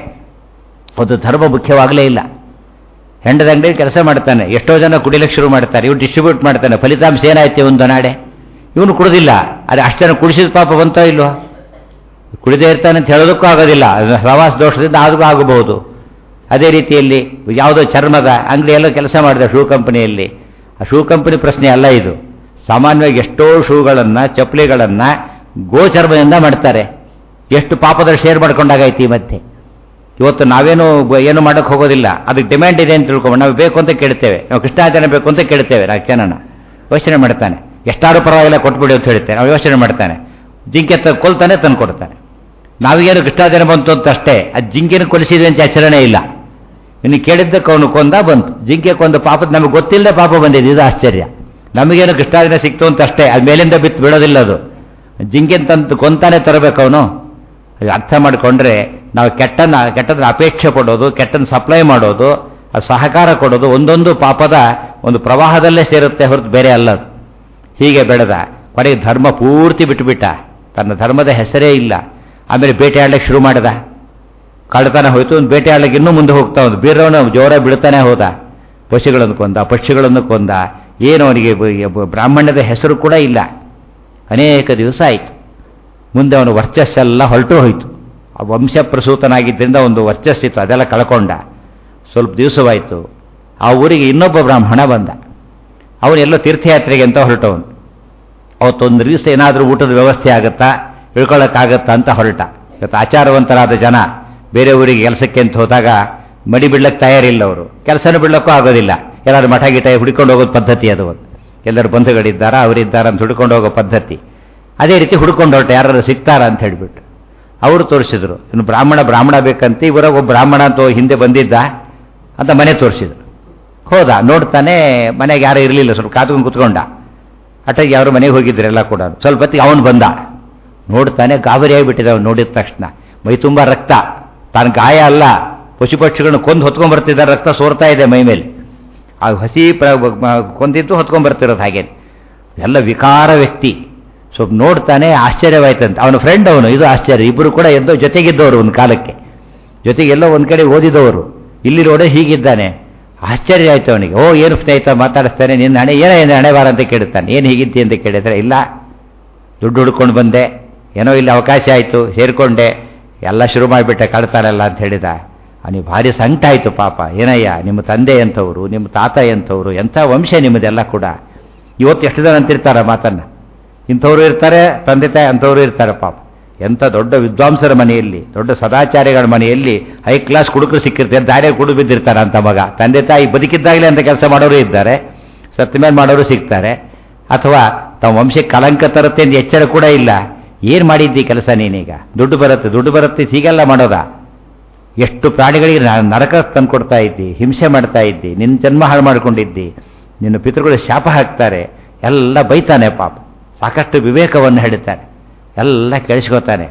Speaker 1: ಅದು ಧರ್ಮ ಮುಖ್ಯವಾಗಲೇ ಇಲ್ಲ ಹೆಂಡದ ಅಂಗಡಿ ಕೆಲಸ ಮಾಡ್ತಾನೆ ಎಷ್ಟೋ ಜನ ಕುಡಿಲಿಕ್ಕೆ ಶುರು ಮಾಡ್ತಾರೆ ಇವ್ನು ಡಿಸ್ಟ್ರಿಬ್ಯೂಟ್ ಮಾಡ್ತಾನೆ ಫಲಿತಾಂಶ ಏನಾಯ್ತು ಒಂದು ನಾಡೆ ಇವನು ಕುಡಿದಿಲ್ಲ ಅದೇ ಅಷ್ಟು ಜನ ಕುಡಿಸಿದ ಪಾಪ ಬಂತೋ ಇಲ್ವೋ ಕುಡಿದೇ ಇರ್ತಾನೆ ಅಂತ ಹೇಳೋದಕ್ಕೂ ಆಗೋದಿಲ್ಲ ಅದು ಪ್ರವಾಸ ದೋಷದಿಂದ ಅದಕ್ಕೂ ಆಗಬಹುದು ಅದೇ ರೀತಿಯಲ್ಲಿ ಯಾವುದೋ ಚರ್ಮದ ಅಂಗಡಿಯಲ್ಲೋ ಕೆಲಸ ಮಾಡಿದ ಶೂ ಕಂಪನಿಯಲ್ಲಿ ಆ ಶೂ ಕಂಪನಿ ಪ್ರಶ್ನೆ ಅಲ್ಲ ಇದು ಸಾಮಾನ್ಯವಾಗಿ ಎಷ್ಟೋ ಶೂಗಳನ್ನು ಚಪ್ಪಲಿಗಳನ್ನು ಗೋಚರ್ಮದಿಂದ ಮಾಡ್ತಾರೆ ಎಷ್ಟು ಪಾಪದಲ್ಲಿ ಶೇರ್ ಮಾಡ್ಕೊಂಡಾಗೈತಿ ಈ ಮಧ್ಯೆ ಇವತ್ತು ನಾವೇನು ಬ- ಏನು ಮಾಡೋಕ್ಕೆ ಹೋಗೋದಿಲ್ಲ ಅದಕ್ಕೆ ಡಿಮ್ಯಾಂಡ್ ಇದೆ ಅಂತ ತಿಳ್ಕೊಂಡು ನಾವು ಬೇಕು ಅಂತ ಕೇಳ್ತೇವೆ ನಾವು ಕೃಷ್ಣಾಚರಣೆ ಬೇಕು ಅಂತ ಕೇಳ್ತೇವೆ ನಾಲ್ಕು ಜನನ ಯೋಚನೆ ಮಾಡ್ತಾನೆ ಎಷ್ಟಾರು ಪರವಾಗಿಲ್ಲ ಕೊಟ್ಬಿಡಿ ಅಂತ ಹೇಳ್ತೇನೆ ನಾವು ಯೋಚನೆ ಮಾಡ್ತಾನೆ ಜಿಂಕೆ ತ ಕೊಲ್ತಾನೆ ತಂದು ಕೊಡ್ತಾನೆ ನಾವಿಗೇನು ಕೃಷ್ಣಾಚರಣೆ ಬಂತು ಅಂತ ಅಷ್ಟೇ ಅದು ಜಿಂಕೆನ ಕೊಲಿಸಿದೆ ಅಂತ ಆಚರಣೆ ಇಲ್ಲ ಇನ್ನು ಕೇಳಿದ್ದಕ್ಕೆ ಅವನು ಕೊಂದ ಬಂತು ಜಿಂಕೆ ಕೊಂದ ಪಾಪದ ನಮಗೆ ಗೊತ್ತಿಲ್ಲದೆ ಪಾಪ ಬಂದಿದೆ ಇದು ಆಶ್ಚರ್ಯ ನಮಗೇನು ಕೃಷ್ಣಾದಿನ ಸಿಕ್ತು ಅಂತ ಅಷ್ಟೇ ಅದು ಮೇಲಿಂದ ಬಿತ್ತು ಬೀಳೋದಿಲ್ಲ ಅದು ಜಿಂಕೆ ತಂದು ಕೊಂತಾನೆ ತರಬೇಕು ಅವನು ಅದು ಅರ್ಥ ಮಾಡಿಕೊಂಡ್ರೆ ನಾವು ಕೆಟ್ಟನ್ನ ಕೆಟ್ಟದನ್ನ ಅಪೇಕ್ಷೆ ಪಡೋದು ಕೆಟ್ಟನ್ನು ಸಪ್ಲೈ ಮಾಡೋದು ಅದು ಸಹಕಾರ ಕೊಡೋದು ಒಂದೊಂದು ಪಾಪದ ಒಂದು ಪ್ರವಾಹದಲ್ಲೇ ಸೇರುತ್ತೆ ಹೊರತು ಬೇರೆ ಅಲ್ಲ ಅದು. ಹೀಗೆ ಬೆಳೆದ ಕೊನೆಗೆ ಧರ್ಮ ಪೂರ್ತಿ ಬಿಟ್ಟುಬಿಟ್ಟ ತನ್ನ ಧರ್ಮದ ಹೆಸರೇ ಇಲ್ಲ ಆಮೇಲೆ ಬೇಟೆ ಆಡ್ಲಿಕ್ಕೆ ಶುರು ಮಾಡಿದ ಕಳ್ತನ ಹೋಯ್ತು ಒಂದು ಬೇಟೆ ಆಡ್ಲಿಕ್ಕೆ ಇನ್ನೂ ಮುಂದೆ ಹೋಗ್ತಾ ಒಂದು ಬೀರವನು ಜೋರ ಬಿಡ್ತಾನೆ ಹೋದ ಪಶುಗಳನ್ನು ಕೊಂದ ಪಕ್ಷಿಗಳನ್ನು ಕೊಂದ ಏನು ಅವನಿಗೆ ಬ- ಬ- ಬ್ರಾಹ್ಮಣ್ಯದ ಹೆಸರು ಕೂಡ ಇಲ್ಲ ಅನೇಕ ದಿವಸ ಆಯಿತು ಮುಂದೆ ಅವನು ವರ್ಚಸ್ಸೆಲ್ಲ ಹೊರಟು ಹೋಯಿತು ಆ ವಂಶ ಪ್ರಸೂತನಾಗಿದ್ದರಿಂದ ಒಂದು ವರ್ಚಸ್ಸಿತ್ತು ಅದೆಲ್ಲ ಕಳ್ಕೊಂಡ ಸ್ವಲ್ಪ ದಿವಸವಾಯಿತು ಆ ಊರಿಗೆ ಇನ್ನೊಬ್ಬ ಬ್ರಾಹ್ಮಣ ಬಂದ ಅವನೆಲ್ಲೋ ತೀರ್ಥಯಾತ್ರೆಗೆ ಅಂತ ಹೊರಟವನು ಅವತ್ತೊಂದು ದಿವಸ ಏನಾದರೂ ಊಟದ ವ್ಯವಸ್ಥೆ ಆಗುತ್ತಾ ಇಳ್ಕೊಳ್ಳೋಕ್ಕಾಗತ್ತಾ ಅಂತ ಹೊರಟ ಇವತ್ತು ಆಚಾರವಂತರಾದ ಜನ ಬೇರೆ ಊರಿಗೆ ಕೆಲಸಕ್ಕೆ ಅಂತ ಹೋದಾಗ ಮಡಿ ಬಿಡ್ಲಕ್ಕೆ ತಯಾರಿಲ್ಲ ಅವರು ಕೆಲಸನೂ ಬಿಡ್ಲಕ್ಕೂ ಆಗೋದಿಲ್ಲ ಎಲ್ಲರೂ ಮಠ ಗಿಟ ಹುಡ್ಕೊಂಡು ಹೋಗೋದು ಪದ್ಧತಿ ಅದು ಒಂದು ಎಲ್ಲರೂ ಬಂಧುಗಳಿದ್ದಾರ ಅವರಿದ್ದಾರ ಅಂತ ಹುಡ್ಕೊಂಡು ಹೋಗೋ ಪದ್ಧತಿ ಅದೇ ರೀತಿ ಹುಡ್ಕೊಂಡು ಹೊರಟ ಯಾರು ಸಿಗ್ತಾರ ಅಂತ ಹೇಳಿಬಿಟ್ಟು ಅವರು ತೋರಿಸಿದ್ರು ಇನ್ನು ಬ್ರಾಹ್ಮಣ ಬ್ರಾಹ್ಮಣ ಬೇಕಂತ ಇವರಾಗ ಒಬ್ಬ ಬ್ರಾಹ್ಮಣ ಅಂತ ಹಿಂದೆ ಬಂದಿದ್ದ ಅಂತ ಮನೆ ತೋರಿಸಿದ್ರು ಹೋದ ನೋಡ್ತಾನೆ ಮನೆಗೆ ಯಾರು ಇರಲಿಲ್ಲ ಸ್ವಲ್ಪ ಕಾತ್ಕೊಂಡು ಕುತ್ಕೊಂಡ ಅಟ್ಟಾಗಿ ಯಾರು ಮನೆಗೆ ಹೋಗಿದ್ರು ಎಲ್ಲ ಕೂಡ ಸ್ವಲ್ಪ ಹೊತ್ತಿಗೆ ಅವನು ಬಂದ ನೋಡ್ತಾನೆ ಗಾಬರಿ ಆಗಿಬಿಟ್ಟಿದೆ ಅವ್ನು ನೋಡಿದ ತಕ್ಷಣ ಮೈ ತುಂಬ ರಕ್ತ ತಾನು ಗಾಯ ಅಲ್ಲ ಪಶು ಪಕ್ಷಿಗಳನ್ನ ಕೊಂದು ಹೊತ್ಕೊಂಡ್ ಬರ್ತಿದ್ದಾರೆ ರಕ್ತ ಸೋರ್ತಾ ಇದೆ ಮೈ ಮೇಲೆ ಆ ಹಸಿ ಪ್ರ ಮ- ಕೊಂದಿದ್ದು ಹೊತ್ಕೊಂಡ್ ಬರ್ತಿರೋದು ಹಾಗೆ ಎಲ್ಲ ವಿಕಾರ ವ್ಯಕ್ತಿ ಸ್ವಲ್ಪ ನೋಡ್ತಾನೆ ಆಶ್ಚರ್ಯವಾಯ್ತಂತೆ ಅವನ ಫ್ರೆಂಡ್ ಅವನು ಇದು ಆಶ್ಚರ್ಯ ಇಬ್ಬರು ಕೂಡ ಎದ್ದೋ ಜೊತೆಗಿದ್ದವರು ಒಂದು ಕಾಲಕ್ಕೆ ಜೊತೆಗೆ ಎಲ್ಲೋ ಒಂದು ಕಡೆ ಓದಿದವರು ಇಲ್ಲಿ ನೋಡೋ ಹೀಗಿದ್ದಾನೆ ಆಶ್ಚರ್ಯ ಆಯ್ತು ಅವನಿಗೆ ಓ ಏನು ಸ್ನೇಹಿತ ಮಾತಾಡಿಸ್ತಾನೆ ನಿನ್ನ ಹಣೆ ಏನ ಏನು ಹಣೆ ಬಾರ ಅಂತ ಕೇಳುತ್ತಾನೆ ಏನು ಹೀಗಿದ್ದಿ ಅಂತ ಕೇಳಿದ್ರೆ ಇಲ್ಲ ದುಡ್ಡು ಹುಡ್ಕೊಂಡು ಬಂದೆ ಏನೋ ಇಲ್ಲಿ ಅವಕಾಶ ಆಯಿತು ಸೇರಿಕೊಂಡೆ ಎಲ್ಲ ಶುರು ಮಾಡಿಬಿಟ್ಟೆ ಕಳ್ತಾರಲ್ಲ ಅಂತ ಹೇಳಿದ ಅವನಿಗೆ ಭಾರಿ ಸಂಕಟ ಆಯಿತು ಪಾಪ ಏನಯ್ಯ ನಿಮ್ಮ ತಂದೆ ಎಂಥವ್ರು ನಿಮ್ಮ ತಾತ ಎಂಥವ್ರು ಎಂಥ ವಂಶ ನಿಮ್ಮದೆಲ್ಲ ಕೂಡ ಇವತ್ತು ಎಷ್ಟು ಜನ ಅಂತಿರ್ತಾರ ಮಾತನ್ನು ಇಂಥವ್ರು ಇರ್ತಾರೆ ತಂದೆ ತಾಯಿ ಅಂಥವ್ರು ಇರ್ತಾರೆ ಪಾಪ ಎಂಥ ದೊಡ್ಡ ವಿದ್ವಾಂಸರ ಮನೆಯಲ್ಲಿ ದೊಡ್ಡ ಸದಾಚಾರ್ಯಗಳ ಮನೆಯಲ್ಲಿ ಹೈ ಕ್ಲಾಸ್ ಕುಡುಕರು ಸಿಕ್ಕಿರ್ತಾರೆ ದಾರಿಯಾಗಿ ಕುಡು ಬಿದ್ದಿರ್ತಾರೆ ಅಂತ ಮಗ ತಂದೆ ತಾಯಿ ಬದುಕಿದ್ದಾಗಲೇ ಅಂತ ಕೆಲಸ ಮಾಡೋರು ಇದ್ದಾರೆ ಸತ್ತ ಮೇಲೆ ಮಾಡೋರು ಸಿಗ್ತಾರೆ ಅಥವಾ ತಮ್ಮ ವಂಶಕ್ಕೆ ಕಲಂಕ ತರುತ್ತೆ ಅಂತ ಎಚ್ಚರ ಕೂಡ ಇಲ್ಲ ಏನು ಮಾಡಿದ್ದಿ ಕೆಲಸ ನೀನೀಗ ದುಡ್ಡು ಬರುತ್ತೆ ದುಡ್ಡು ಬರುತ್ತೆ ಹೀಗೆಲ್ಲ ಮಾಡೋದಾ ಎಷ್ಟು ಪ್ರಾಣಿಗಳಿಗೆ ನ- ನರಕ ತಂದ್ಕೊಡ್ತಾ ಇದ್ದಿ ಹಿಂಸೆ ಮಾಡ್ತಾ ಇದ್ದಿ ನಿನ್ನ ಜನ್ಮ ಹಾಳು ಮಾಡ್ಕೊಂಡಿದ್ದಿ ನಿನ್ನ ಪಿತೃಗಳು ಶಾಪ ಹಾಕ್ತಾರೆ ಎಲ್ಲ ಬೈತಾನೆ ಪಾಪ ಸಾಕಷ್ಟು ವಿವೇಕವನ್ನು ಹೇಳ್ತಾನೆ ಎಲ್ಲ ಕೇಳಿಸ್ಕೋತಾನೆ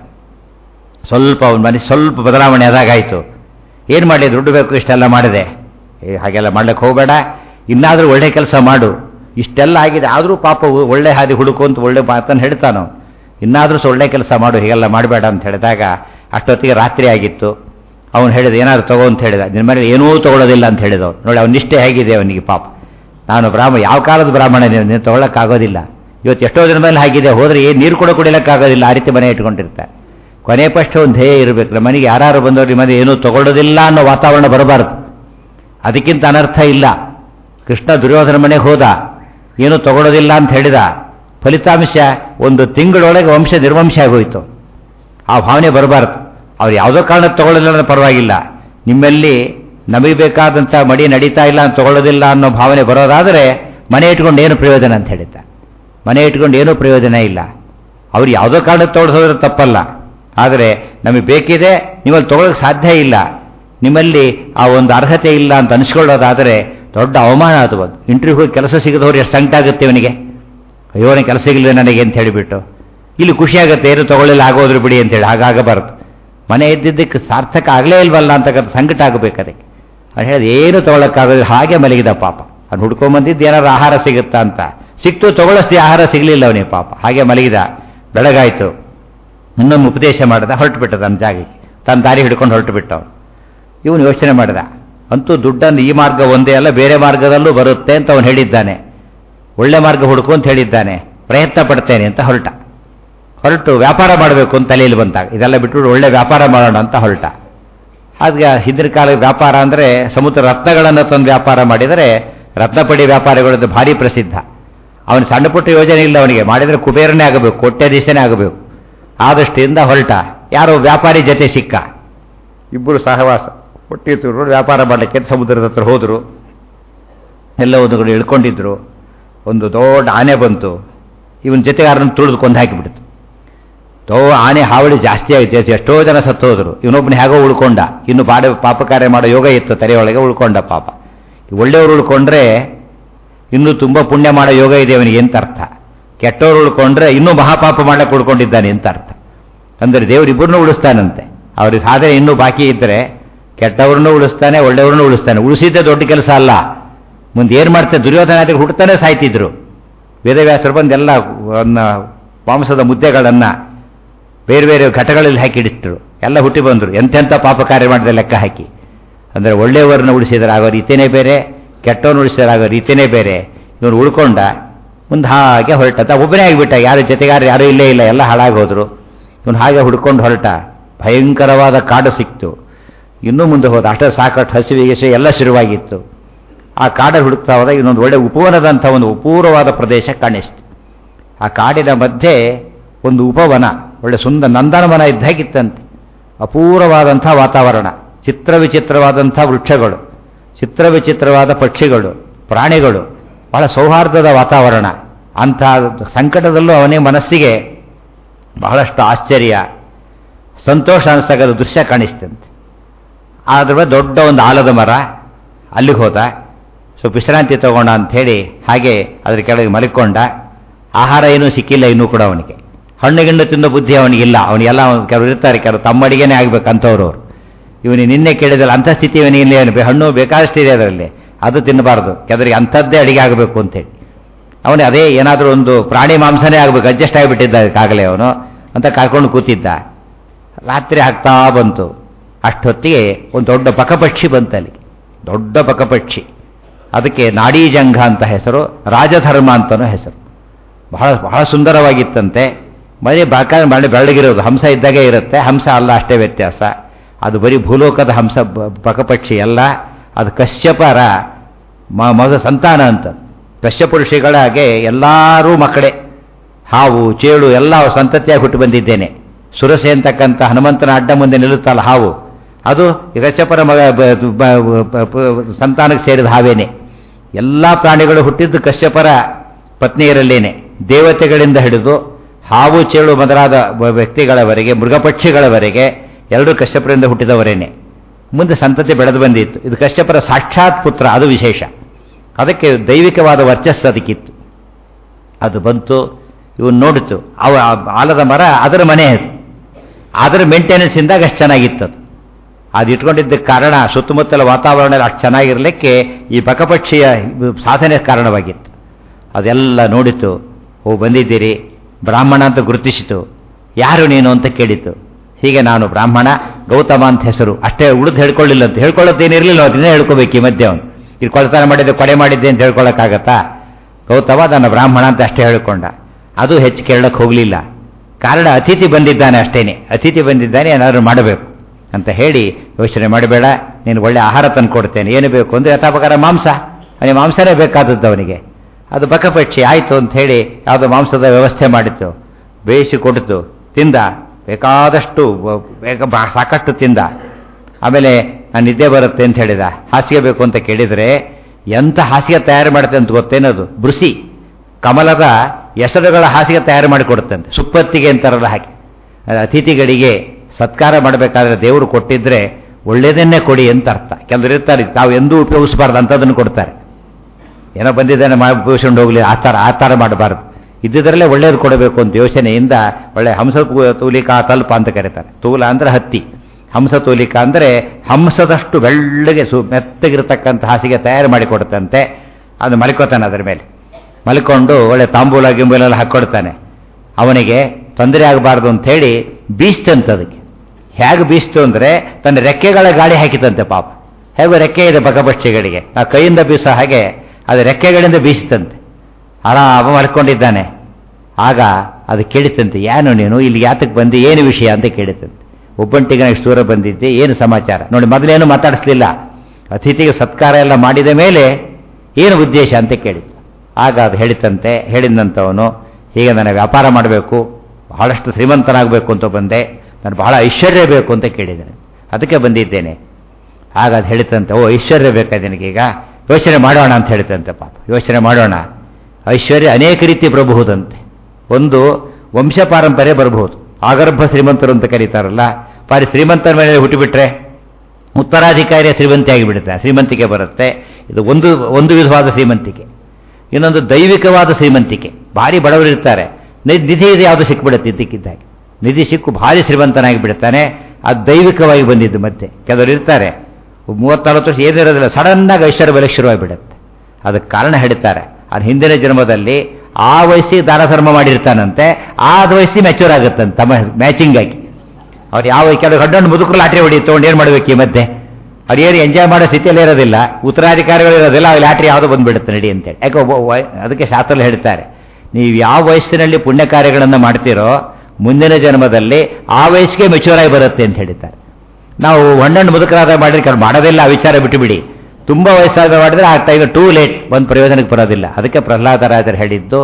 Speaker 1: ಸ್ವಲ್ಪ ಅವನ ಮನೆ ಸ್ವಲ್ಪ ಬದಲಾವಣೆ ಆದಾಗಾಯ್ತು ಏನು ಮಾಡಲಿ ದುಡ್ಡು ಬೇಕು ಇಷ್ಟೆಲ್ಲ ಮಾಡಿದೆ ಏ ಹಾಗೆಲ್ಲ ಮಾಡ್ಲಿಕ್ಕೆ ಹೋಗಬೇಡ ಇನ್ನಾದರೂ ಒಳ್ಳೆ ಕೆಲಸ ಮಾಡು ಇಷ್ಟೆಲ್ಲ ಆಗಿದೆ ಆದರೂ ಪಾಪ ಒ- ಒಳ್ಳೆ ಹಾದಿ ಹುಡುಕು ಅಂತ ಒಳ್ಳೆ ಮಾತನ್ನು ಹೇಳ್ತಾನೋ ಇನ್ನಾದರೂ ಸಹ ಒಳ್ಳೆ ಕೆಲಸ ಮಾಡು ಹೀಗೆಲ್ಲ ಮಾಡಬೇಡ ಅಂತ ಹೇಳಿದಾಗ ಅಷ್ಟೊತ್ತಿಗೆ ರಾತ್ರಿ ಆಗಿತ್ತು ಅವನು ಹೇಳಿದ ಏನಾದ್ರು ತಗೋ ಅಂತ ಹೇಳಿದ ನಿನ್ನ ಮನೇಲಿ ಏನೂ ತಗೊಳ್ಳೋದಿಲ್ಲ ಅಂತ ಹೇಳಿದವನು ನೋಡಿ ಅವನ ನಿಷ್ಠೆ ಹೇಗಿದೆ ಅವನಿಗೆ ಪಾಪ ನಾನು ಬ್ರಾಹ್ಮಣ ಯಾವ ಕಾಲದ ಬ್ರಾಹ್ಮಣ ನೀವು ನೀನು ತಗೊಳ್ಳೋಕ್ಕಾಗೋದಿಲ್ಲ ಇವತ್ತು ಎಷ್ಟೋ ದಿನ ಮೇಲೆ ಹಾಗಿದೆ ಹೋದರೆ ಏನು ನೀರು ಕೂಡ ಕುಡಿಯೋಕ್ಕಾಗೋದಿಲ್ಲ ಆ ರೀತಿ ಮನೆ ಇಟ್ಕೊಂಡಿರ್ತಾರೆ ಕೊನೆ ಪಕ್ಷ ಒಂದು ಧ್ಯೇಯ ಇರಬೇಕು ನಮ್ಮ ಮನೆಗೆ ಯಾರು ಬಂದವರು ನಿಮ್ಮ ಮನೆ ಏನೂ ತಗೊಳ್ಳೋದಿಲ್ಲ ಅನ್ನೋ ವಾತಾವರಣ ಬರಬಾರ್ದು ಅದಕ್ಕಿಂತ ಅನರ್ಥ ಇಲ್ಲ ಕೃಷ್ಣ ದುರ್ಯೋಧನ ಮನೆಗೆ ಹೋದ ಏನೂ ತಗೊಳ್ಳೋದಿಲ್ಲ ಅಂತ ಹೇಳಿದ ಫಲಿತಾಂಶ ಒಂದು ತಿಂಗಳೊಳಗೆ ವಂಶ ನಿರ್ವಂಶ ಆಗೋಯ್ತು ಆ ಭಾವನೆ ಬರಬಾರ್ದು ಅವ್ರು ಯಾವುದೋ ಕಾರಣಕ್ಕೆ ತಗೊಳ್ಳೋದಿಲ್ಲ ಅಂದ್ರೆ ಪರವಾಗಿಲ್ಲ ನಿಮ್ಮಲ್ಲಿ ನಮಗೆ ಬೇಕಾದಂಥ ಮಡಿ ನಡೀತಾ ಇಲ್ಲ ಅಂತ ತಗೊಳ್ಳೋದಿಲ್ಲ ಅನ್ನೋ ಭಾವನೆ ಬರೋದಾದರೆ ಮನೆ ಇಟ್ಕೊಂಡು ಏನು ಪ್ರಯೋಜನ ಅಂತ ಹೇಳಿದ್ದ ಮನೆ ಇಟ್ಕೊಂಡು ಏನೂ ಪ್ರಯೋಜನ ಇಲ್ಲ ಅವ್ರು ಯಾವುದೋ ಕಾರಣಕ್ಕೆ ತಗೊಳಿಸೋದ್ರೆ ತಪ್ಪಲ್ಲ ಆದರೆ ನಮಗೆ ಬೇಕಿದೆ ನೀವಲ್ಲಿ ತಗೊಳ್ಳೋಕೆ ಸಾಧ್ಯ ಇಲ್ಲ ನಿಮ್ಮಲ್ಲಿ ಆ ಒಂದು ಅರ್ಹತೆ ಇಲ್ಲ ಅಂತ ಅನಿಸ್ಕೊಳ್ಳೋದಾದರೆ ದೊಡ್ಡ ಅವಮಾನ ಅದು ಅದು ಇಂಟರ್ವ್ಯೂ ಕೆಲಸ ಸಿಗದವ್ರು ಎಷ್ಟು ಸಂಕಟ ಆಗುತ್ತೆ ಇವನಿಗೆ ಅಯ್ಯೋ ನನಗೆ ಕೆಲಸ ಸಿಗಲಿಲ್ಲ ನನಗೆ ಅಂತ ಹೇಳಿಬಿಟ್ಟು ಇಲ್ಲಿ ಖುಷಿ ಆಗುತ್ತೆ ಏನು ತಗೊಳ್ಳಿಲ್ಲ ಆಗೋದ್ರು ಬಿಡಿ ಅಂತೇಳಿ ಹಾಗಾಗಬಾರ್ದು ಮನೆ ಇದ್ದಿದ್ದಕ್ಕೆ ಸಾರ್ಥಕ ಆಗಲೇ ಇಲ್ವಲ್ಲ ಅಂತಕ್ಕಂಥ ಸಂಕಟ ಆಗಬೇಕು ಅದಕ್ಕೆ ಅವ್ನು ಹೇಳಿದ ಏನು ತಗೊಳಕ್ಕಾಗೋದಿಲ್ಲ ಹಾಗೆ ಮಲಗಿದ ಪಾಪ ಅವ್ನು ಹುಡ್ಕೊಂಬಂದಿದ್ದು ಏನಾದ್ರು ಆಹಾರ ಸಿಗುತ್ತಾ ಅಂತ ಸಿಕ್ತು ತಗೊಳ್ಳಸ್ತಿ ಆಹಾರ ಸಿಗಲಿಲ್ಲ ಅವನಿಗೆ ಪಾಪ ಹಾಗೆ ಮಲಗಿದ ಬೆಳಗಾಯ್ತು ಇನ್ನೊಮ್ಮೆ ಉಪದೇಶ ಮಾಡಿದ ಹೊರಟು ಬಿಟ್ಟ ತನ್ನ ಜಾಗಕ್ಕೆ ತನ್ನ ದಾರಿ ಹಿಡ್ಕೊಂಡು ಹೊರಟು ಬಿಟ್ಟ ಅವನು ಇವನು ಯೋಚನೆ ಮಾಡಿದ ಅಂತೂ ದುಡ್ಡನ್ನು ಈ ಮಾರ್ಗ ಒಂದೇ ಅಲ್ಲ ಬೇರೆ ಮಾರ್ಗದಲ್ಲೂ ಬರುತ್ತೆ ಅಂತ ಅವನು ಹೇಳಿದ್ದಾನೆ ಒಳ್ಳೆ ಮಾರ್ಗ ಹುಡುಕು ಅಂತ ಹೇಳಿದ್ದಾನೆ ಪ್ರಯತ್ನ ಪಡ್ತೇನೆ ಅಂತ ಹೊರಟ ಹೊರಟು ವ್ಯಾಪಾರ ಮಾಡಬೇಕು ಅಂತ ತಲೆಯಲ್ಲಿ ಬಂತಾಗ ಇದೆಲ್ಲ ಬಿಟ್ಬಿಟ್ಟು ಒಳ್ಳೆ ವ್ಯಾಪಾರ ಮಾಡೋಣ ಅಂತ ಹೊರಟ ಆಗ ಹಿಂದಿನ ಕಾಲ ವ್ಯಾಪಾರ ಅಂದರೆ ಸಮುದ್ರ ರತ್ನಗಳನ್ನು ತಂದು ವ್ಯಾಪಾರ ಮಾಡಿದರೆ ರತ್ನಪಡಿ ವ್ಯಾಪಾರಿಗಳದ್ದು ಭಾರಿ ಪ್ರಸಿದ್ಧ ಅವನು ಸಣ್ಣ ಪುಟ್ಟ ಯೋಜನೆ ಇಲ್ಲ ಅವನಿಗೆ ಮಾಡಿದರೆ ಕುಬೇರನೇ ಆಗಬೇಕು ಕೋಟ್ಯಾಧೀಶನೇ ಆಗಬೇಕು ಆದಷ್ಟಿಂದ ಹೊರಟ ಯಾರೋ ವ್ಯಾಪಾರಿ ಜೊತೆ ಸಿಕ್ಕ ಇಬ್ಬರು ಸಹವಾಸ ಒಟ್ಟಿತ್ತು ವ್ಯಾಪಾರ ಮಾಡಲಿಕ್ಕೆ ಸಮುದ್ರದ ಹತ್ರ ಹೋದರು ಎಲ್ಲ ಒಂದು ಕಡೆ ಇಳ್ಕೊಂಡಿದ್ರು ಒಂದು ದೊಡ್ಡ ಆನೆ ಬಂತು ಇವನ ಜೊತೆಗಾರನ ತುಳಿದು ಕೊಂದು ಹಾಕಿಬಿಡ್ತು ತೋ ಆನೆ ಹಾವಳಿ ಜಾಸ್ತಿ ಆಯಿತು ಎಷ್ಟೋ ಜನ ಸತ್ತೋದ್ರು ಇವನೊಬ್ಬನ ಹೇಗೋ ಉಳ್ಕೊಂಡ ಇನ್ನು ಬಾಡ ಪಾಪ ಕಾರ್ಯ ಮಾಡೋ ಯೋಗ ಇತ್ತು ತಲೆಯೊಳಗೆ ಉಳ್ಕೊಂಡ ಪಾಪ ಒಳ್ಳೆಯವರು ಉಳ್ಕೊಂಡ್ರೆ ಇನ್ನೂ ತುಂಬ ಪುಣ್ಯ ಮಾಡೋ ಯೋಗ ಇದೆ ಅವನಿಗೆ ಅಂತ ಅರ್ಥ ಕೆಟ್ಟವರು ಉಳ್ಕೊಂಡ್ರೆ ಇನ್ನೂ ಮಹಾಪಾಪ ಮಾಡಕ್ಕೆ ಉಳ್ಕೊಂಡಿದ್ದಾನೆ ಅಂತ ಅರ್ಥ ಅಂದರೆ ದೇವರು ಇಬ್ಬರನ್ನೂ ಉಳಿಸ್ತಾನಂತೆ ಅವ್ರಿಗೆ ಸಾಧನೆ ಇನ್ನೂ ಬಾಕಿ ಇದ್ದರೆ ಕೆಟ್ಟವ್ರನ್ನೂ ಉಳಿಸ್ತಾನೆ ಒಳ್ಳೆಯವ್ರನ್ನೂ ಉಳಿಸ್ತಾನೆ ಉಳಿಸಿದ್ದೇ ದೊಡ್ಡ ಕೆಲಸ ಅಲ್ಲ ಮುಂದೆ ಏನು ಮಾಡ್ತಾರೆ ದುರ್ಯೋಧನಾದಿಗಳು ಹುಡ್ತಾನೆ ಸಾಯ್ತಿದ್ರು ವೇದವ್ಯಾಸರು ಬಂದೆಲ್ಲ ಅನ್ನ ಮಾಂಸದ ಮುದ್ದೆಗಳನ್ನು ಬೇರೆ ಬೇರೆ ಘಟಗಳಲ್ಲಿ ಹಾಕಿ ಇಡಿಸಿದ್ರು ಎಲ್ಲ ಹುಟ್ಟಿ ಬಂದರು ಎಂತೆಂಥ ಪಾಪ ಕಾರ್ಯ ಮಾಡಿದ ಲೆಕ್ಕ ಹಾಕಿ ಅಂದರೆ ಒಳ್ಳೆಯವರನ್ನ ಉಳಿಸಿದ್ರೆ ಆಗೋ ರೀತಿಯೇ ಬೇರೆ ಕೆಟ್ಟವನ್ನ ಉಳಿಸಿದ್ರೆ ಆಗೋ ರೀತಿಯೇ ಬೇರೆ ಇವನು ಉಳ್ಕೊಂಡ ಮುಂದೆ ಹಾಗೆ ಹೊರಟ ಒಬ್ಬನೇ ಆಗಿಬಿಟ್ಟ ಯಾರು ಜೊತೆಗಾರ ಯಾರೂ ಇಲ್ಲೇ ಇಲ್ಲ ಎಲ್ಲ ಹಾಳಾಗಿ ಹೋದ್ರು ಇವನು ಹಾಗೆ ಹುಡ್ಕೊಂಡು ಹೊರಟ ಭಯಂಕರವಾದ ಕಾಡು ಸಿಕ್ತು ಇನ್ನೂ ಮುಂದೆ ಹೋದ ಅಷ್ಟೇ ಸಾಕಷ್ಟು ಹಸಿವಿಗೆ ಎಲ್ಲ ಶುರುವಾಗಿತ್ತು ಆ ಕಾಡಲ್ಲಿ ಹುಡುಕ್ತಾ ಹೋದಾಗ ಇನ್ನೊಂದು ಒಳ್ಳೆ ಉಪವನದಂಥ ಒಂದು ಅಪೂರ್ವವಾದ ಪ್ರದೇಶ ಕಾಣಿಸ್ತು ಆ ಕಾಡಿನ ಮಧ್ಯೆ ಒಂದು ಉಪವನ ಒಳ್ಳೆ ಸುಂದರ ನಂದನವನ ಇದ್ದಾಗಿತ್ತಂತೆ ಅಪೂರ್ವವಾದಂಥ ವಾತಾವರಣ ಚಿತ್ರ ವಿಚಿತ್ರವಾದಂಥ ವೃಕ್ಷಗಳು ಚಿತ್ರ ವಿಚಿತ್ರವಾದ ಪಕ್ಷಿಗಳು ಪ್ರಾಣಿಗಳು ಬಹಳ ಸೌಹಾರ್ದದ ವಾತಾವರಣ ಅಂಥ ಸಂಕಟದಲ್ಲೂ ಅವನೇ ಮನಸ್ಸಿಗೆ ಬಹಳಷ್ಟು ಆಶ್ಚರ್ಯ ಸಂತೋಷ ಅನಿಸ್ತಕ್ಕಂಥ ದೃಶ್ಯ ಕಾಣಿಸ್ತಂತೆ ಆದ್ರೆ ದೊಡ್ಡ ಒಂದು ಆಲದ ಮರ ಅಲ್ಲಿಗೆ ಹೋದ ಸ್ವಲ್ಪ ವಿಶ್ರಾಂತಿ ತಗೋಣ ಅಂಥೇಳಿ ಹಾಗೆ ಅದ್ರ ಕೆಳಗೆ ಮಲ್ಕೊಂಡ ಆಹಾರ ಏನೂ ಸಿಕ್ಕಿಲ್ಲ ಇನ್ನೂ ಕೂಡ ಅವನಿಗೆ ಹಣ್ಣು ಗಿಣ್ಣು ತಿನ್ನೋ ಬುದ್ಧಿ ಅವನಿಗಿಲ್ಲ ಅವನಿಗೆಲ್ಲ ಕೆಲವರು ಇರ್ತಾರೆ ಕೆಲವರು ತಮ್ಮ ಅಡಿಗೆನೇ ಆಗ್ಬೇಕು ಅಂಥವ್ರು ಅವರು ಇವನಿಗೆ ನಿನ್ನೆ ಕೇಳಿದಲ್ಲ ಅಂಥ ಸ್ಥಿತಿ ಇವನಿಗೆ ಏನು ಹಣ್ಣು ಬೇಕಾದಷ್ಟಿದೆ ಅದರಲ್ಲಿ ಅದು ತಿನ್ನಬಾರ್ದು ಕೆಲವರಿಗೆ ಅಂಥದ್ದೇ ಅಡಿಗೆ ಆಗಬೇಕು ಅಂತೇಳಿ ಅವನು ಅದೇ ಏನಾದರೂ ಒಂದು ಪ್ರಾಣಿ ಮಾಂಸನೇ ಆಗಬೇಕು ಅಡ್ಜಸ್ಟ್ ಆಗಿಬಿಟ್ಟಿದ್ದ ಅದಕ್ಕಾಗಲೇ ಅವನು ಅಂತ ಕಾಯ್ಕೊಂಡು ಕೂತಿದ್ದ ರಾತ್ರಿ ಆಗ್ತಾ ಬಂತು ಅಷ್ಟೊತ್ತಿಗೆ ಒಂದು ದೊಡ್ಡ ಪಕಪಕ್ಷಿ ಬಂತಲ್ಲಿ ದೊಡ್ಡ ಪಕಪಕ್ಷಿ ಅದಕ್ಕೆ ನಾಡೀಜಂಘ ಅಂತ ಹೆಸರು ರಾಜಧರ್ಮ ಅಂತನೂ ಹೆಸರು ಬಹಳ ಬಹಳ ಸುಂದರವಾಗಿತ್ತಂತೆ ಮನೆ ಬಾಕ ಮಳೆ ಬೆಳಗಿರೋದು ಹಂಸ ಇದ್ದಾಗೆ ಇರುತ್ತೆ ಹಂಸ ಅಲ್ಲ ಅಷ್ಟೇ ವ್ಯತ್ಯಾಸ ಅದು ಬರೀ ಭೂಲೋಕದ ಹಂಸ ಪಕಪಕ್ಷಿ ಅಲ್ಲ ಅದು ಕಶ್ಯಪರ ಮ ಮಗ ಸಂತಾನ ಅಂತ ಕಶ್ಯಪ ಋಷಿಗಳ ಹಾಗೆ ಎಲ್ಲರೂ ಮಕ್ಕಳೇ ಹಾವು ಚೇಳು ಎಲ್ಲ ಸಂತತಿಯಾಗಿ ಹುಟ್ಟು ಬಂದಿದ್ದೇನೆ ಸುರಸೆ ಅಂತಕ್ಕಂಥ ಹನುಮಂತನ ಅಡ್ಡ ಮುಂದೆ ನಿಲ್ಲುತ್ತಲ್ಲ ಹಾವು ಅದು ಕಶ್ಯಪರ ಮಗ ಸಂತಾನಕ್ಕೆ ಸೇರಿದ ಹಾವೇನೆ ಎಲ್ಲ ಪ್ರಾಣಿಗಳು ಹುಟ್ಟಿದ್ದು ಕಶ್ಯಪರ ಪತ್ನಿಯರಲ್ಲೇನೆ ದೇವತೆಗಳಿಂದ ಹಿಡಿದು ಹಾವು ಚೇಳು ಮೊದಲಾದ ವ- ವ್ಯಕ್ತಿಗಳವರೆಗೆ ಮೃಗಪಕ್ಷಿಗಳವರೆಗೆ ಎಲ್ಲರೂ ಕಶ್ಯಪರಿಂದ ಹುಟ್ಟಿದವರೇನೆ ಮುಂದೆ ಸಂತತಿ ಬೆಳೆದು ಬಂದಿತ್ತು ಇದು ಕಶ್ಯಪರ ಸಾಕ್ಷಾತ್ ಪುತ್ರ ಅದು ವಿಶೇಷ ಅದಕ್ಕೆ ದೈವಿಕವಾದ ವರ್ಚಸ್ಸು ಅದಕ್ಕಿತ್ತು ಅದು ಬಂತು ಇವನು ನೋಡಿತು ಅವ ಆ ಆಲದ ಮರ ಅದರ ಮನೆ ಅದು ಅದರ ಮೇಂಟೆನೆನ್ಸ್ ಇಂದಾಗ ಅಷ್ಟು ಚೆನ್ನಾಗಿತ್ತು ಅದು ಅದು ಇಟ್ಕೊಂಡಿದ್ದಕ್ಕೆ ಕಾರಣ ಸುತ್ತಮುತ್ತಲ ವಾತಾವರಣ ಅಷ್ಟು ಚೆನ್ನಾಗಿರಲಿಕ್ಕೆ ಈ ಬಕಪಕ್ಷಿಯ ಸಾಧನೆ ಕಾರಣವಾಗಿತ್ತು ಅದೆಲ್ಲ ನೋಡಿತು ಓ ಬಂದಿದ್ದೀರಿ ಬ್ರಾಹ್ಮಣ ಅಂತ ಗುರುತಿಸಿತು ಯಾರು ನೀನು ಅಂತ ಕೇಳಿತು ಹೀಗೆ ನಾನು ಬ್ರಾಹ್ಮಣ ಗೌತಮ ಅಂತ ಹೆಸರು ಅಷ್ಟೇ ಉಳಿದು ಹೇಳ್ಕೊಳ್ಳಿಲ್ಲ ಅಂತ ಹೇಳ್ಕೊಳ್ಳೋದೇನಿರಲಿಲ್ಲ ಅದನ್ನೇ ಹೇಳ್ಕೋಬೇಕು ಈ ಮಧ್ಯೆ ಅವನು ಇದು ಕೊಳತನ ಮಾಡಿದ್ದೆ ಕೊಡೆ ಮಾಡಿದ್ದೆ ಅಂತ ಹೇಳ್ಕೊಳಕ್ಕಾಗತ್ತಾ ಗೌತಮ ನನ್ನ ಬ್ರಾಹ್ಮಣ ಅಂತ ಅಷ್ಟೇ ಹೇಳ್ಕೊಂಡ ಅದು ಹೆಚ್ಚು ಕೇಳಕ್ಕೆ ಹೋಗಲಿಲ್ಲ ಕಾರಣ ಅತಿಥಿ ಬಂದಿದ್ದಾನೆ ಅಷ್ಟೇನೆ ಅತಿಥಿ ಬಂದಿದ್ದಾನೆ ಏನಾದರೂ ಮಾಡಬೇಕು ಅಂತ ಹೇಳಿ ಯೋಚನೆ ಮಾಡಬೇಡ ನೀನು ಒಳ್ಳೆ ಆಹಾರ ತಂದು ಕೊಡ್ತೇನೆ ಏನು ಬೇಕು ಅಂದರೆ ಯಥಾಪಕಾರ ಮಾಂಸ ಅವನಿಗೆ ಮಾಂಸನೇ ಬೇಕಾದದ್ದು ಅವನಿಗೆ ಅದು ಬಕಪಕ್ಷಿ ಆಯಿತು ಅಂತ ಹೇಳಿ ಯಾವುದೋ ಮಾಂಸದ ವ್ಯವಸ್ಥೆ ಮಾಡಿತ್ತು ಬೇಯಿಸಿ ಕೊಟ್ಟಿತು ತಿಂದ ಬೇಕಾದಷ್ಟು ಬ- ಬೇಗ ಬಾ- ಸಾಕಷ್ಟು ತಿಂದ ಆಮೇಲೆ ನಾನು ನಿದ್ದೆ ಬರುತ್ತೆ ಅಂತ ಹೇಳಿದ ಹಾಸಿಗೆ ಬೇಕು ಅಂತ ಕೇಳಿದರೆ ಎಂಥ ಹಾಸಿಗೆ ತಯಾರು ಮಾಡುತ್ತೆ ಅಂತ ಗೊತ್ತೇನದು ಬೃಸಿ ಕಮಲದ ಹೆಸರುಗಳ ಹಾಸಿಗೆ ತಯಾರು ಮಾಡಿಕೊಡುತ್ತಂತೆ ಸುಪ್ಪತ್ತಿಗೆ ಅಂತಾರಲ್ಲ ಹಾಗೆ ಅದು ಅತಿಥಿಗಳಿಗೆ ಸತ್ಕಾರ ಮಾಡಬೇಕಾದ್ರೆ ದೇವರು ಕೊಟ್ಟಿದ್ರೆ ಒಳ್ಳೇದನ್ನೇ ಕೊಡಿ ಅಂತ ಅರ್ಥ ಕೆಲವರು ಇರ್ತಾರೆ ತಾವು ಎಂದೂ ಉಪಯೋಗಿಸಬಾರ್ದು ಅಂಥದ್ದನ್ನು ಕೊಡ್ತಾರೆ ಏನೋ ಬಂದಿದ್ದಾನೆ ಮಾಡಿ ಉಪಯೋಗಿಸ್ಕೊಂಡು ಹೋಗಲಿ ಆ ಥರ ಆ ಥರ ಮಾಡಬಾರ್ದು ಇದ್ದಿದ್ರಲ್ಲೇ ಒಳ್ಳೇದು ಕೊಡಬೇಕು ಅಂತ ಯೋಚನೆಯಿಂದ ಒಳ್ಳೆ ಹಂಸ ತೂ- ತೂಲಿಕಾ ತಲ್ಪ ಅಂತ ಕರೀತಾರೆ ತೂಲ ಅಂದರೆ ಹತ್ತಿ ಹಂಸ ತೂಲಿಕ ಅಂದರೆ ಹಂಸದಷ್ಟು ಬೆಳ್ಳಗೆ ಸು ಮೆತ್ತಗಿರತಕ್ಕಂಥ ಹಾಸಿಗೆ ತಯಾರು ಮಾಡಿ ಕೊಡುತ್ತಂತೆ ಅದು ಮಲ್ಕೋತಾನೆ ಅದರ ಮೇಲೆ ಮಲ್ಕೊಂಡು ಒಳ್ಳೆ ತಾಂಬೂಲ ಗಿಂಬೂಲೆಲ್ಲ ಹಾಕ್ಕೊಡ್ತಾನೆ ಅವನಿಗೆ ತೊಂದರೆ ಆಗಬಾರ್ದು ಅಂತ ಹೇಳಿ ಬೀಸ್ತಂತೆ ಅದಕ್ಕೆ ಹೇಗೆ ಬೀಸ್ತು ಅಂದರೆ ತನ್ನ ರೆಕ್ಕೆಗಳ ಗಾಳಿ ಹಾಕಿತಂತೆ ಪಾಪ ಹೇಗೋ ರೆಕ್ಕೆ ಇದೆ ಬಕಪಕ್ಷಿಗಳಿಗೆ ಆ ಕೈಯಿಂದ ಬೀಸೋ ಹಾಗೆ ಅದು ರೆಕ್ಕೆಗಳಿಂದ ಬೀಸಿತಂತೆ ಆರಾಮ ಮಲ್ಕೊಂಡಿದ್ದಾನೆ ಆಗ ಅದು ಕೇಳಿತಂತೆ ಏನು ನೀನು ಇಲ್ಲಿ ಯಾತಕ್ಕೆ ಬಂದು ಏನು ವಿಷಯ ಅಂತ ಕೇಳಿತಂತೆ ಒಬ್ಬಂಟಿಗೆ ಇಷ್ಟು ದೂರ ಬಂದಿದ್ದೆ ಏನು ಸಮಾಚಾರ ನೋಡಿ ಮೊದಲೇನು ಮಾತಾಡಿಸ್ಲಿಲ್ಲ ಅತಿಥಿಗೆ ಸತ್ಕಾರ ಎಲ್ಲ ಮಾಡಿದ ಮೇಲೆ ಏನು ಉದ್ದೇಶ ಅಂತ ಕೇಳಿತು ಆಗ ಅದು ಹೇಳಿತಂತೆ ಹೇಳಿದಂಥವನು ಹೀಗೆ ನನಗೆ ವ್ಯಾಪಾರ ಮಾಡಬೇಕು ಬಹಳಷ್ಟು ಶ್ರೀಮಂತನಾಗಬೇಕು ಅಂತ ಬಂದೆ ನಾನು ಬಹಳ ಐಶ್ವರ್ಯ ಬೇಕು ಅಂತ ಕೇಳಿದ್ದೇನೆ ಅದಕ್ಕೆ ಬಂದಿದ್ದೇನೆ ಆಗ ಅದು ಹೇಳಿತಂತೆ ಓ ಐಶ್ವರ್ಯ ಬೇಕಾ ನಿನಗೀಗ ಯೋಚನೆ ಮಾಡೋಣ ಅಂತ ಹೇಳಿತಂತೆ ಪಾಪ ಯೋಚನೆ ಮಾಡೋಣ ಐಶ್ವರ್ಯ ಅನೇಕ ರೀತಿ ಬರಬಹುದಂತೆ ಒಂದು ವಂಶ ಪಾರಂಪರ್ಯ ಬರಬಹುದು ಆಗರ್ಭ ಶ್ರೀಮಂತರು ಅಂತ ಕರೀತಾರಲ್ಲ ಪಾರಿ ಶ್ರೀಮಂತರ ಮೇಲೆ ಹುಟ್ಟಿಬಿಟ್ರೆ ಉತ್ತರಾಧಿಕಾರಿಯ ಶ್ರೀಮಂತಿಯಾಗಿ ಬಿಡುತ್ತೆ ಶ್ರೀಮಂತಿಕೆ ಬರುತ್ತೆ ಇದು ಒಂದು ಒಂದು ವಿಧವಾದ ಶ್ರೀಮಂತಿಕೆ ಇನ್ನೊಂದು ದೈವಿಕವಾದ ಶ್ರೀಮಂತಿಕೆ ಭಾರಿ ಬಡವರು ಇರ್ತಾರೆ ನಿ- ನಿಧಿ ಇದು ಯಾವುದು ಸಿಕ್ಬಿಡುತ್ತೆ ಇದ್ದಕ್ಕಿದ್ದಾಗೆ ನಿಧಿ ಸಿಕ್ಕು ಭಾರಿ ಶ್ರೀಮಂತನಾಗಿ ಬಿಡ್ತಾನೆ ಅದು ದೈವಿಕವಾಗಿ ಬಂದಿದ್ದು ಮತ್ತೆ ಕೆಲವರು ಇರ್ತಾರೆ ಮೂವತ್ನಾಲ್ಕು ವರ್ಷ ಏನಿರೋದಿಲ್ಲ ಸಡನ್ನಾಗಿ ಐಶ್ವರ್ಯ ಬೆಲೆ ಶುರುವಾಗಿಬಿಡುತ್ತೆ ಅದಕ್ಕೆ ಕಾರಣ ಹೇಳ್ತಾರೆ ಅದು ಹಿಂದಿನ ಜನ್ಮದಲ್ಲಿ ಆ ವಯಸ್ಸಿಗೆ ದಾನ ಧರ್ಮ ಮಾಡಿರ್ತಾನಂತೆ ಆ ವಯಸ್ಸಿಗೆ ಮೆಚೂರ್ ಆಗುತ್ತಂತೆ ತಮ್ಮ ಮ್ಯಾಚಿಂಗ್ ಆಗಿ ಅವ್ರು ಯಾವ ಕೆಲವು ಗಡ್ಡನ್ನು ಮುದುಕರು ಲಾಟ್ರಿ ಹೊಡಿ ತೊಗೊಂಡು ಏನು ಮಾಡಬೇಕು ಈ ಮಧ್ಯೆ ಅವ್ರು ಏನು ಎಂಜಾಯ್ ಮಾಡೋ ಸ್ಥಿತಿಯಲ್ಲಿ ಇರೋದಿಲ್ಲ ಉತ್ತರಾಧಿಕಾರಿಗಳು ಇರೋದಿಲ್ಲ ಅವ್ರು ಲಾಟ್ರಿ ಯಾವುದೋ ಬಂದ್ಬಿಡುತ್ತೆ ನಡಿ ಅಂತೇಳಿ ಯಾಕೆ ಒಬ್ಬ ವಯ- ಅದಕ್ಕೆ ಶಾಸ್ತ್ರದಲ್ಲಿ ಹೇಳ್ತಾರೆ ನೀವು ಯಾವ ವಯಸ್ಸಿನಲ್ಲಿ ಪುಣ್ಯ ಕಾರ್ಯಗಳನ್ನು ಮಾಡ್ತೀರೋ ಮುಂದಿನ ಜನ್ಮದಲ್ಲಿ ಆ ವಯಸ್ಸಿಗೆ ಮೆಚೂರ್ ಆಗಿ ಬರುತ್ತೆ ಅಂತ ಹೇಳ್ತಾರೆ ನಾವು ಹಣ್ಣನ್ನು ಮುದುಕರಾದ ಮಾಡಿದ್ರೆ ಕೆಲವು ಮಾಡೋದಿಲ್ಲ ಆ ವಿಚಾರ ಬಿಟ್ಟುಬಿಡಿ ತುಂಬ ವಯಸ್ಸಾದ ಮಾಡಿದ್ರೆ ಆ ಟೈಮ್ ಟೂ ಲೇಟ್ ಒಂದು ಪ್ರಯೋಜನಕ್ಕೆ ಬರೋದಿಲ್ಲ ಅದಕ್ಕೆ ಪ್ರಹ್ಲಾದರಾಜರು ಹೇಳಿದ್ದು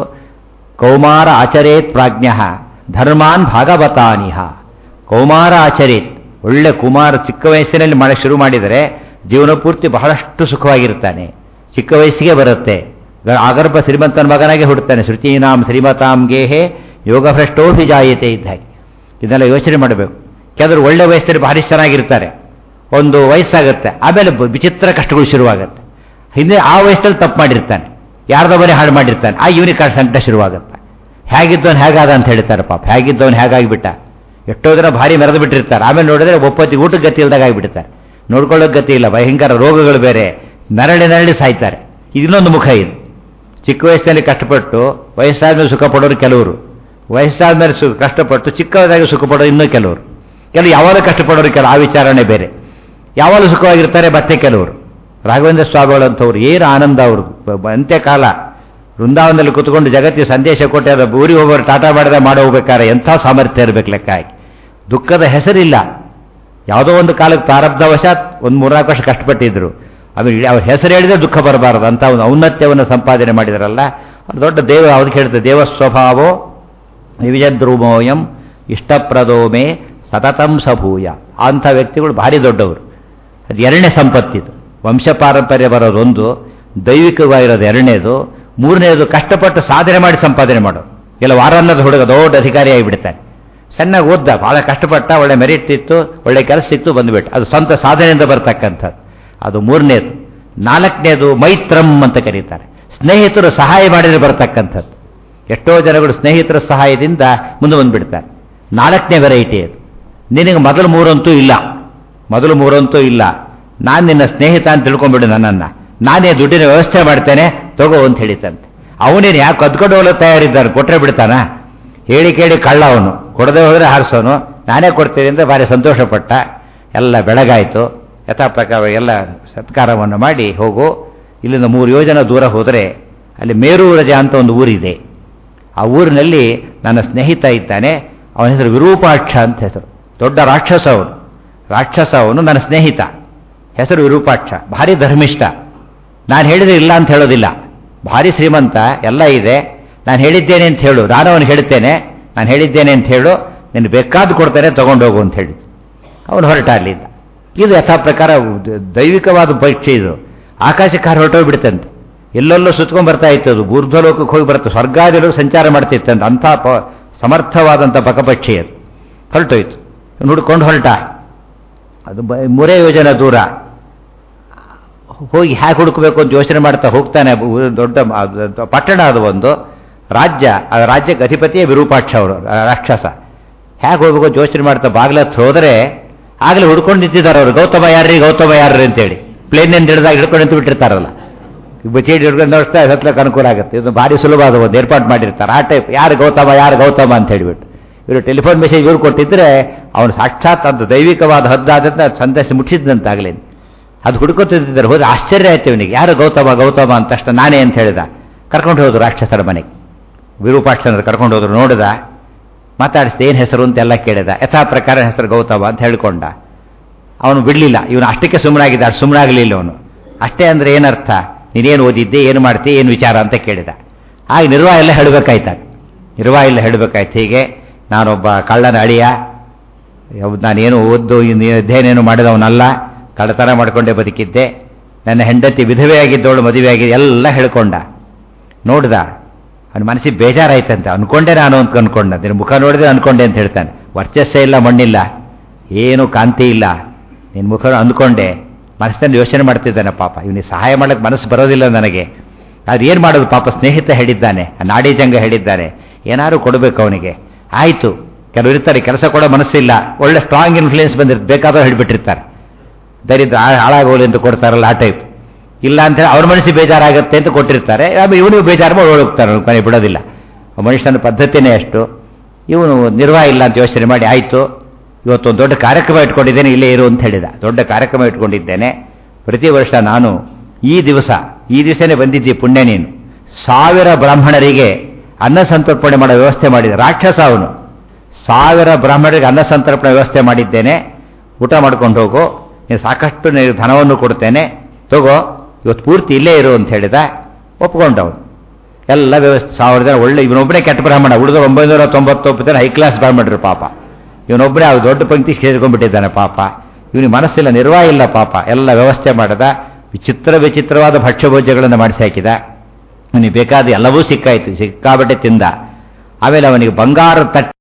Speaker 1: ಕೌಮಾರ ಆಚರೇತ್ ಪ್ರಾಜ್ಞ ಧರ್ಮಾನ್ ಭಾಗವತಾನಿಹ ಕೌಮಾರ ಆಚರೇತ್ ಒಳ್ಳೆ ಕುಮಾರ ಚಿಕ್ಕ ವಯಸ್ಸಿನಲ್ಲಿ ಮಾಡಕ್ಕೆ ಶುರು ಮಾಡಿದರೆ ಜೀವನ ಪೂರ್ತಿ ಬಹಳಷ್ಟು ಸುಖವಾಗಿರ್ತಾನೆ ಚಿಕ್ಕ ವಯಸ್ಸಿಗೆ ಬರುತ್ತೆ ಆಗರ್ಭ ಶ್ರೀಮಂತನ ಮಗನಾಗೆ ಹುಡ್ತಾನೆ ಶ್ರುತೀನಾಂ ಶ್ರೀಮತಾಂ ಗೇಹೆ ಯೋಗಭ್ರಷ್ಟೋಭಿ ಜಾಯತೆ ಇದ್ದ ಹಾಗೆ ಇದನ್ನೆಲ್ಲ ಯೋಚನೆ ಮಾಡಬೇಕು ಕೆಲವರು ಒಳ್ಳೆ ವಯಸ್ಸಲ್ಲಿ ಭಾರಿ ಚೆನ್ನಾಗಿರ್ತಾರೆ ಒಂದು ವಯಸ್ಸಾಗುತ್ತೆ ಆಮೇಲೆ ಬ- ವಿಚಿತ್ರ ಕಷ್ಟಗಳು ಶುರುವಾಗುತ್ತೆ ಹಿಂದೆ ಆ ವಯಸ್ಸಲ್ಲಿ ತಪ್ಪು ಮಾಡಿರ್ತಾನೆ ಯಾರ್ದೋ ಮನೆ ಹಾಳು ಮಾಡಿರ್ತಾನೆ ಆ ಇವನಿಗೆ ಕಷ್ಟ ಸಂಕಟ ಶುರುವಾಗುತ್ತೆ ಹೇಗಿದ್ದವನು ಹೇಗಾದ ಅಂತ ಹೇಳ್ತಾರೆ ಪಾಪ ಹೇಗಿದ್ದವನು ಹೇಗಾಗಿಬಿಟ್ಟ ಎಷ್ಟೋ ಜನ ಭಾರಿ ಮೆರೆದು ಬಿಟ್ಟಿರ್ತಾರೆ ಆಮೇಲೆ ನೋಡಿದ್ರೆ ಒಪ್ಪತ್ತಿ ಊಟಕ್ಕೆ ಗತಿ ಇಲ್ದಾಗ ಆಗಿಬಿಡ್ತಾರೆ ನೋಡ್ಕೊಳ್ಳೋಕೆ ಗತಿ ಇಲ್ಲ ಭಯಂಕರ ರೋಗಗಳು ಬೇರೆ ನರಳಿ ನರಳಿ ಸಾಯ್ತಾರೆ ಇನ್ನೊಂದು ಮುಖ ಇದು ಚಿಕ್ಕ ವಯಸ್ಸಿನಲ್ಲಿ ಕಷ್ಟಪಟ್ಟು ವಯಸ್ಸಾದ್ಮೇಲೆ ಸುಖ ಪಡೋರು ಕೆಲವರು ವಯಸ್ಸಾದ್ಮೇಲೆ ಸು ಕಷ್ಟಪಟ್ಟು ಚಿಕ್ಕದಾಗಿ ಸುಖ ಪಡೋರು ಇನ್ನೂ ಕೆಲವರು ಕೆಲವು ಯಾವಾಗಲೂ ಕಷ್ಟಪಡೋರು ಕೆಲವು ಆ ವಿಚಾರಣೆ ಬೇರೆ ಯಾವಾಗಲೂ ಸುಖವಾಗಿರ್ತಾರೆ ಮತ್ತೆ ಕೆಲವರು ರಾಘವೇಂದ್ರ ಸ್ವಾಮಿಗಳು ಅಂಥವ್ರು ಏನು ಆನಂದ ಅವ್ರದ್ದು ಅಂತ್ಯಕಾಲ ವೃಂದಾವನದಲ್ಲಿ ಕೂತ್ಕೊಂಡು ಜಗತ್ತಿಗೆ ಸಂದೇಶ ಕೊಟ್ಟೆ ಅದು ಊರಿಗೆ ಹೋಗೋರು ಟಾಟಾ ಮಾಡಿದ ಮಾಡೋ ಹೋಗ್ಬೇಕಾದ್ರೆ ಎಂಥ ಸಾಮರ್ಥ್ಯ ಇರಬೇಕು ಲೆಕ್ಕ ಹಾಕಿ ದುಃಖದ ಹೆಸರಿಲ್ಲ ಯಾವುದೋ ಒಂದು ಕಾಲಕ್ಕೆ ಪ್ರಾರಬ್ಧವಶಾತ್ ಒಂದು ಮೂರ್ನಾಲ್ಕು ವರ್ಷ ಕಷ್ಟಪಟ್ಟಿದ್ರು ಆಮೇಲೆ ಅವ್ರ ಹೆಸರು ಹೇಳಿದ್ರೆ ದುಃಖ ಬರಬಾರದು ಅಂತ ಒಂದು ಔನ್ನತ್ಯವನ್ನು ಸಂಪಾದನೆ ಮಾಡಿದಾರಲ್ಲ ಅದು ದೊಡ್ಡ ದೇವ ಅದಕ್ಕೆ ಹೇಳ್ತಾರೆ ದೇವ ಸ್ವಭಾವೋ ವಿವಿಜದ್ರುಮೋಯಂ ಇಷ್ಟಪ್ರದೋಮೆ ಸತತಂ ಸಭೂಯ ಅಂಥ ವ್ಯಕ್ತಿಗಳು ಭಾರಿ ದೊಡ್ಡವರು ಅದು ಎರಡನೇ ಸಂಪತ್ತಿದು ವಂಶ ಪಾರಂಪರ್ಯ ಬರೋದೊಂದು ದೈವಿಕವಾಗಿರೋದು ಎರಡನೇದು ಮೂರನೇದು ಕಷ್ಟಪಟ್ಟು ಸಾಧನೆ ಮಾಡಿ ಸಂಪಾದನೆ ಮಾಡೋದು ಇಲ್ಲ ವಾರ ಅನ್ನೋದು ಹುಡುಗ ದೊಡ್ಡ ಅಧಿಕಾರಿ ಆಗಿಬಿಡ್ತಾನೆ ಚೆನ್ನಾಗಿ ಓದ್ದ ಭಾಳ ಕಷ್ಟಪಟ್ಟ ಒಳ್ಳೆ ಮೆರಿಟ್ ಇತ್ತು ಒಳ್ಳೆ ಕೆಲಸ ಸಿಕ್ತು ಬಂದ್ಬಿಟ್ಟು ಅದು ಸ್ವಂತ ಸಾಧನೆಯಿಂದ ಬರ್ತಕ್ಕಂಥದ್ದು ಅದು ಮೂರನೇದು ನಾಲ್ಕನೇದು ಮೈತ್ರಂ ಅಂತ ಕರೀತಾರೆ ಸ್ನೇಹಿತರು ಸಹಾಯ ಮಾಡಿದ್ರೆ ಬರ್ತಕ್ಕಂಥದ್ದು ಎಷ್ಟೋ ಜನಗಳು ಸ್ನೇಹಿತರ ಸಹಾಯದಿಂದ ಮುಂದೆ ಬಂದ್ಬಿಡ್ತಾರೆ ನಾಲ್ಕನೇ ವೆರೈಟಿ ಅದು ನಿನಗೆ ಮೊದಲು ಮೂರಂತೂ ಇಲ್ಲ ಮೊದಲು ಮೂರಂತೂ ಇಲ್ಲ ನಾನು ನಿನ್ನ ಸ್ನೇಹಿತ ಅಂತ ತಿಳ್ಕೊಂಡ್ಬಿಡು ನನ್ನನ್ನು ನಾನೇ ದುಡ್ಡಿನ ವ್ಯವಸ್ಥೆ ಮಾಡ್ತೇನೆ ತಗೋ ಅಂತ ಹೇಳಿತಂತೆ ಅವನೇನು ಯಾಕೆ ಕದ್ಕೊಂಡು ಹೋಗಲು ತಯಾರಿದ್ದಾನೆ ಕೊಟ್ಟರೆ ಬಿಡ್ತಾನ ಹೇಳಿ ಕೇಳಿ ಕಳ್ಳ ಅವನು ಕೊಡದೆ ಹೋದರೆ ಹಾರಿಸೋನು ನಾನೇ ಕೊಡ್ತೀನಿ ಅಂತ ಭಾರಿ ಸಂತೋಷಪಟ್ಟ ಎಲ್ಲ ಬೆಳಗಾಯಿತು ಯಥಾ ಪ್ರಕಾರ ಎಲ್ಲ ಸತ್ಕಾರವನ್ನು ಮಾಡಿ ಹೋಗು ಇಲ್ಲಿಂದ ಮೂರು ಯೋಜನೆ ದೂರ ಹೋದರೆ ಅಲ್ಲಿ ಮೇರೂರಜ ಅಂತ ಒಂದು ಊರಿದೆ ಆ ಊರಿನಲ್ಲಿ ನನ್ನ ಸ್ನೇಹಿತ ಇದ್ದಾನೆ ಅವನ ಹೆಸರು ವಿರೂಪಾಕ್ಷ ಅಂತ ಹೆಸರು ದೊಡ್ಡ ರಾಕ್ಷಸ ಅವನು ರಾಕ್ಷಸ ಅವನು ನನ್ನ ಸ್ನೇಹಿತ ಹೆಸರು ವಿರೂಪಾಕ್ಷ ಭಾರಿ ಧರ್ಮಿಷ್ಠ ನಾನು ಹೇಳಿದ್ರೆ ಇಲ್ಲ ಅಂತ ಹೇಳೋದಿಲ್ಲ ಭಾರಿ ಶ್ರೀಮಂತ ಎಲ್ಲ ಇದೆ ನಾನು ಹೇಳಿದ್ದೇನೆ ಅಂತ ಹೇಳು ನಾನು ಅವನು ಹೇಳ್ತೇನೆ ನಾನು ಹೇಳಿದ್ದೇನೆ ಅಂತ ಹೇಳು ನೀನು ಬೇಕಾದ್ದು ಕೊಡ್ತೇನೆ ತಗೊಂಡೋಗು ಅಂತ ಹೇಳಿ ಅವನು ಹೊರಟ ಅಲ್ಲಿಂದ ಇದು ಯಥಾ ಪ್ರಕಾರ ದೈವಿಕವಾದ ಪರೀಕ್ಷೆ ಇದು ಆಕಾಶಕ್ಕೆ ಹಾರಿ ಹೊರಟೋಗ್ಬಿಡ್ತಂತೆ ಎಲ್ಲೆಲ್ಲೋ ಸುತ್ಕೊಂಡ್ ಬರ್ತಾ ಇತ್ತು ಅದು ಊರ್ಧ್ವಲೋಕಕ್ಕೆ ಹೋಗಿ ಬರುತ್ತೆ ಸ್ವರ್ಗಾದಿಗಳು ಸಂಚಾರ ಮಾಡ್ತಿತ್ತಂತೆ ಅಂಥ ಪ ಸಮರ್ಥವಾದಂಥ ಬಕಪಕ್ಷಿ ಅದು ಹೊರಟೋಯ್ತು ಹುಡ್ಕೊಂಡು ಹೊರಟ ಅದು ಬ ಮೂರೇ ಯೋಜನೆ ದೂರ ಹೋಗಿ ಹೇಗೆ ಹುಡುಕಬೇಕು ಅಂತ ಯೋಚನೆ ಮಾಡ್ತಾ ಹೋಗ್ತಾನೆ ಊ- ದೊಡ್ಡ ಮ- ಪಟ್ಟಣ ಅದು ಒಂದು ರಾಜ್ಯ ಆ ರಾಜ್ಯಕ್ಕೆ ಅಧಿಪತಿಯೇ ವಿರೂಪಾಕ್ಷ ಅವರು ಆ ರಾಕ್ಷಸ ಹೇಗೆ ಹೋಗ್ಬೇಕು ಅಂತ ಯೋಚನೆ ಮಾಡ್ತಾ ಬಾಗ್ಲತ್ತು ಹೋದರೆ ಆಗಲೇ ಹುಡ್ಕೊಂಡು ನಿಂತಿದ್ದಾರೆ ಅವರು ಗೌತಮ ಯಾರ್ರಿ ಗೌತಮ ಯಾರ್ರಿ ಅಂತೇಳಿ ಪ್ಲೇನಿಂದ ಹಿಡಿದಾಗ ಹಿಡ್ಕೊಂಡು ನಿಂತು ಬಿಟ್ಟಿರ್ತಾರಲ್ಲ ಬಚೇಡಿ ಹಿಡ್ಕೊಂಡು ನೋಡ್ತಾ ಹತ್ಲಕ್ಕೆ ಅನುಕೂಲ ಆಗುತ್ತೆ ಇದು ಭಾರಿ ಸುಲಭವಾದ ಒಂದು ಏರ್ಪಾಡು ಮಾಡಿರ್ತಾರೆ ಆ ಟೈಪ್ ಯಾರು ಗೌತಮ ಯಾರು ಗೌತಮ ಅಂತ ಹೇಳಿಬಿಟ್ಟು ಇವರು ಟೆಲಿಫೋನ್ ಮೆಸೇಜ್ ಇವ್ರು ಕೊಟ್ಟಿದ್ರೆ ಅವನು ಸಾಕ್ಷಾತ್ ಅದು ದೈವಿಕವಾದ ಹದ್ದಾದಂತ ಸಂದೇಶ ಮುಟ್ಟಿಸಿದಂತಾಗಲಿ ಅದು ಹುಡುಕೋತಿದ್ದಾರೆ ಹೋದ್ರೆ ಆಶ್ಚರ್ಯ ಆಯ್ತು ಇವನಿಗೆ ಯಾರು ಗೌತಮ ಗೌತಮ ಅಂತ ತಕ್ಷಣ ನಾನೇ ಅಂತ ಹೇಳಿದ ಕರ್ಕೊಂಡು ಹೋದ್ರು ರಾಕ್ಷಸರ ಮನೆಗೆ ವಿರೂಪಾಕ್ಷನ ಕರ್ಕೊಂಡು ಹೋದ್ರು ನೋಡಿದ ಮಾತಾಡಿಸಿದ ಏನು ಹೆಸರು ಅಂತೆಲ್ಲ ಕೇಳಿದ ಯಥಾ ಪ್ರಕಾರ ಹೆಸರು ಗೌತಮ ಅಂತ ಹೇಳ್ಕೊಂಡ ಅವನು ಬಿಡಲಿಲ್ಲ ಇವನು ಅಷ್ಟಕ್ಕೆ ಸುಮ್ಮನಾಗಿದ್ದ ಅಷ್ಟು ಸುಮ್ಮನಾಗಲಿಲ್ಲ ಅವನು ಅಷ್ಟೇ ಅಂದರೆ ಏನರ್ಥ ನೀನೇನು ಓದಿದ್ದೆ ಏನು ಮಾಡ್ತಿ ಏನು ವಿಚಾರ ಅಂತ ಕೇಳಿದ ಆಗ ನಿರ್ವಾಹ ಎಲ್ಲ ಹೇಳಬೇಕಾಯ್ತಾಗ ನಿರ್ವಾಹ ಎಲ್ಲ ಹೇಳಬೇಕಾಯ್ತು ಹೀಗೆ ನಾನೊಬ್ಬ ಕಳ್ಳನ ಅಳಿಯ ಯಾವ್ದು ನಾನೇನು ಓದ್ದು ಇನ್ನು ಅಧ್ಯಯನೇನು ಮಾಡಿದವನಲ್ಲ ಕಳ್ಳತನ ಮಾಡಿಕೊಂಡೇ ಬದುಕಿದ್ದೆ ನನ್ನ ಹೆಂಡತಿ ವಿಧವೆಯಾಗಿದ್ದವಳು ಮದುವೆಯಾಗಿ ಎಲ್ಲ ಹೇಳ್ಕೊಂಡ ನೋಡ್ದ ಅವನ ಮನಸ್ಸಿಗೆ ಬೇಜಾರಾಯ್ತಂತೆ ಅನ್ಕೊಂಡೆ ನಾನು ಅಂತ ಅನ್ಕೊಂಡ ನಿನ್ನ ಮುಖ ನೋಡಿದ್ರೆ ಅನ್ಕೊಂಡೆ ಅಂತ ಹೇಳ್ತಾನೆ ವರ್ಚಸ್ಸೇ ಇಲ್ಲ ಮಣ್ಣಿಲ್ಲ ಏನು ಕಾಂತಿ ಇಲ್ಲ ನಿನ್ನ ಮುಖ ಅಂದ್ಕೊಂಡೆ ಮನಸ್ಸಿನಲ್ಲಿ ಯೋಚನೆ ಮಾಡ್ತಿದ್ದಾನೆ ಪಾಪ ಇವನಿಗೆ ಸಹಾಯ ಮಾಡಕ್ಕೆ ಮನಸ್ಸು ಬರೋದಿಲ್ಲ ನನಗೆ ಅದೇನು ಮಾಡೋದು ಪಾಪ ಸ್ನೇಹಿತ ಹೇಳಿದ್ದಾನೆ ಆ ನಾಡಿ ಜಂಗ ಹೇಳಿದ್ದಾನೆ ಏನಾದ್ರು ಕೊಡಬೇಕು ಅವನಿಗೆ ಆಯಿತು ಕೆಲವರು ಇರ್ತಾರೆ ಕೆಲಸ ಕೊಡೋ ಮನಸ್ಸಿಲ್ಲ ಒಳ್ಳೆ ಸ್ಟ್ರಾಂಗ್ ಇನ್ಫ್ಲೂಯೆನ್ಸ್ ಬಂದಿರುತ್ತೆ ಬೇಕಾದ್ರೂ ಹಿಡಿಬಿಟ್ಟಿರ್ತಾರೆ ದರಿದ್ರ ಹಾಳಾಗೋಲಿ ಅಂತ ಕೊಡ್ತಾರಲ್ಲ ಆ ಟೈಪ್ ಇಲ್ಲ ಅಂತ ಹೇಳಿ ಅವ್ರ ಮನಸ್ಸಿಗೆ ಬೇಜಾರಾಗುತ್ತೆ ಅಂತ ಕೊಟ್ಟಿರ್ತಾರೆ ಆಮೇಲೆ ಇವನಿಗೆ ಬೇಜಾರು ಮಾಡಿ ಹೋಗ್ತಾರೆ ಕೊನೆ ಬಿಡೋದಿಲ್ಲ ಆ ಮನುಷ್ಯನ ಪದ್ಧತಿನೇ ಅಷ್ಟು ಇವನು ನಿರ್ವಾಹ ಇಲ್ಲ ಅಂತ ಯೋಚನೆ ಮಾಡಿ ಆಯಿತು ಇವತ್ತು ಒಂದು ದೊಡ್ಡ ಕಾರ್ಯಕ್ರಮ ಇಟ್ಕೊಂಡಿದ್ದೇನೆ ಇಲ್ಲೇ ಇರು ಅಂತ ಹೇಳಿದ ದೊಡ್ಡ ಕಾರ್ಯಕ್ರಮ ಇಟ್ಕೊಂಡಿದ್ದೇನೆ ಪ್ರತಿ ವರ್ಷ ನಾನು ಈ ದಿವಸ ಈ ದಿವಸನೇ ಬಂದಿದ್ದೆ ಪುಣ್ಯ ನೀನು ಸಾವಿರ ಬ್ರಾಹ್ಮಣರಿಗೆ ಅನ್ನ ಸಂತರ್ಪಣೆ ಮಾಡೋ ವ್ಯವಸ್ಥೆ ಮಾಡಿದ ರಾಕ್ಷಸ ಅವನು ಸಾವಿರ ಬ್ರಾಹ್ಮಣರಿಗೆ ಅನ್ನ ಸಂತರ್ಪಣೆ ವ್ಯವಸ್ಥೆ ಮಾಡಿದ್ದೇನೆ ಊಟ ಮಾಡ್ಕೊಂಡು ಹೋಗು ನೀನು ಸಾಕಷ್ಟು ನಿನಗೆ ಧನವನ್ನು ಕೊಡ್ತೇನೆ ತಗೋ ಇವತ್ತು ಪೂರ್ತಿ ಇಲ್ಲೇ ಇರು ಅಂತ ಹೇಳಿದ ಒಪ್ಕೊಂಡವನು ಎಲ್ಲ ವ್ಯವಸ್ಥೆ ಸಾವಿರ ಜನ ಒಳ್ಳೆ ಇವನೊಬ್ಬನೇ ಕೆಟ್ಟ ಬ್ರಾಹ್ಮಣ ಉಳಿದ ಒಂಬೈನೂರ ತೊಂಬತ್ತೊಂಬತ್ತು ಜನ ಹೈ ಕ್ಲಾಸ್ ಬ್ರಾಹ್ಮಣರು ಪಾಪ ಇವನೊಬ್ಬನೇ ಆ ದೊಡ್ಡ ಪಂಕ್ತಿ ಸೇರ್ಕೊಂಡ್ಬಿಟ್ಟಿದ್ದಾನೆ ಪಾಪ ಇವನಿಗೆ ಮನಸ್ಸಿಲ್ಲ ನಿರ್ವಾಹ ಇಲ್ಲ ಪಾಪ ಎಲ್ಲ ವ್ಯವಸ್ಥೆ ಮಾಡದ ವಿಚಿತ್ರ ವಿಚಿತ್ರವಾದ ಭಕ್ಷ್ಯಭೋಜ್ಯಗಳನ್ನು ಮಾಡಿಸಿ ಹಾಕಿದ ಅವನಿಗೆ ಬೇಕಾದ ಎಲ್ಲವೂ ಸಿಕ್ಕಾಯ್ತು ಸಿಕ್ಕಾಬಟ್ಟೆ ತಿಂದ ಆಮೇಲೆ ಅವನಿಗೆ ಬಂಗಾರ ತಟ್ಟೆ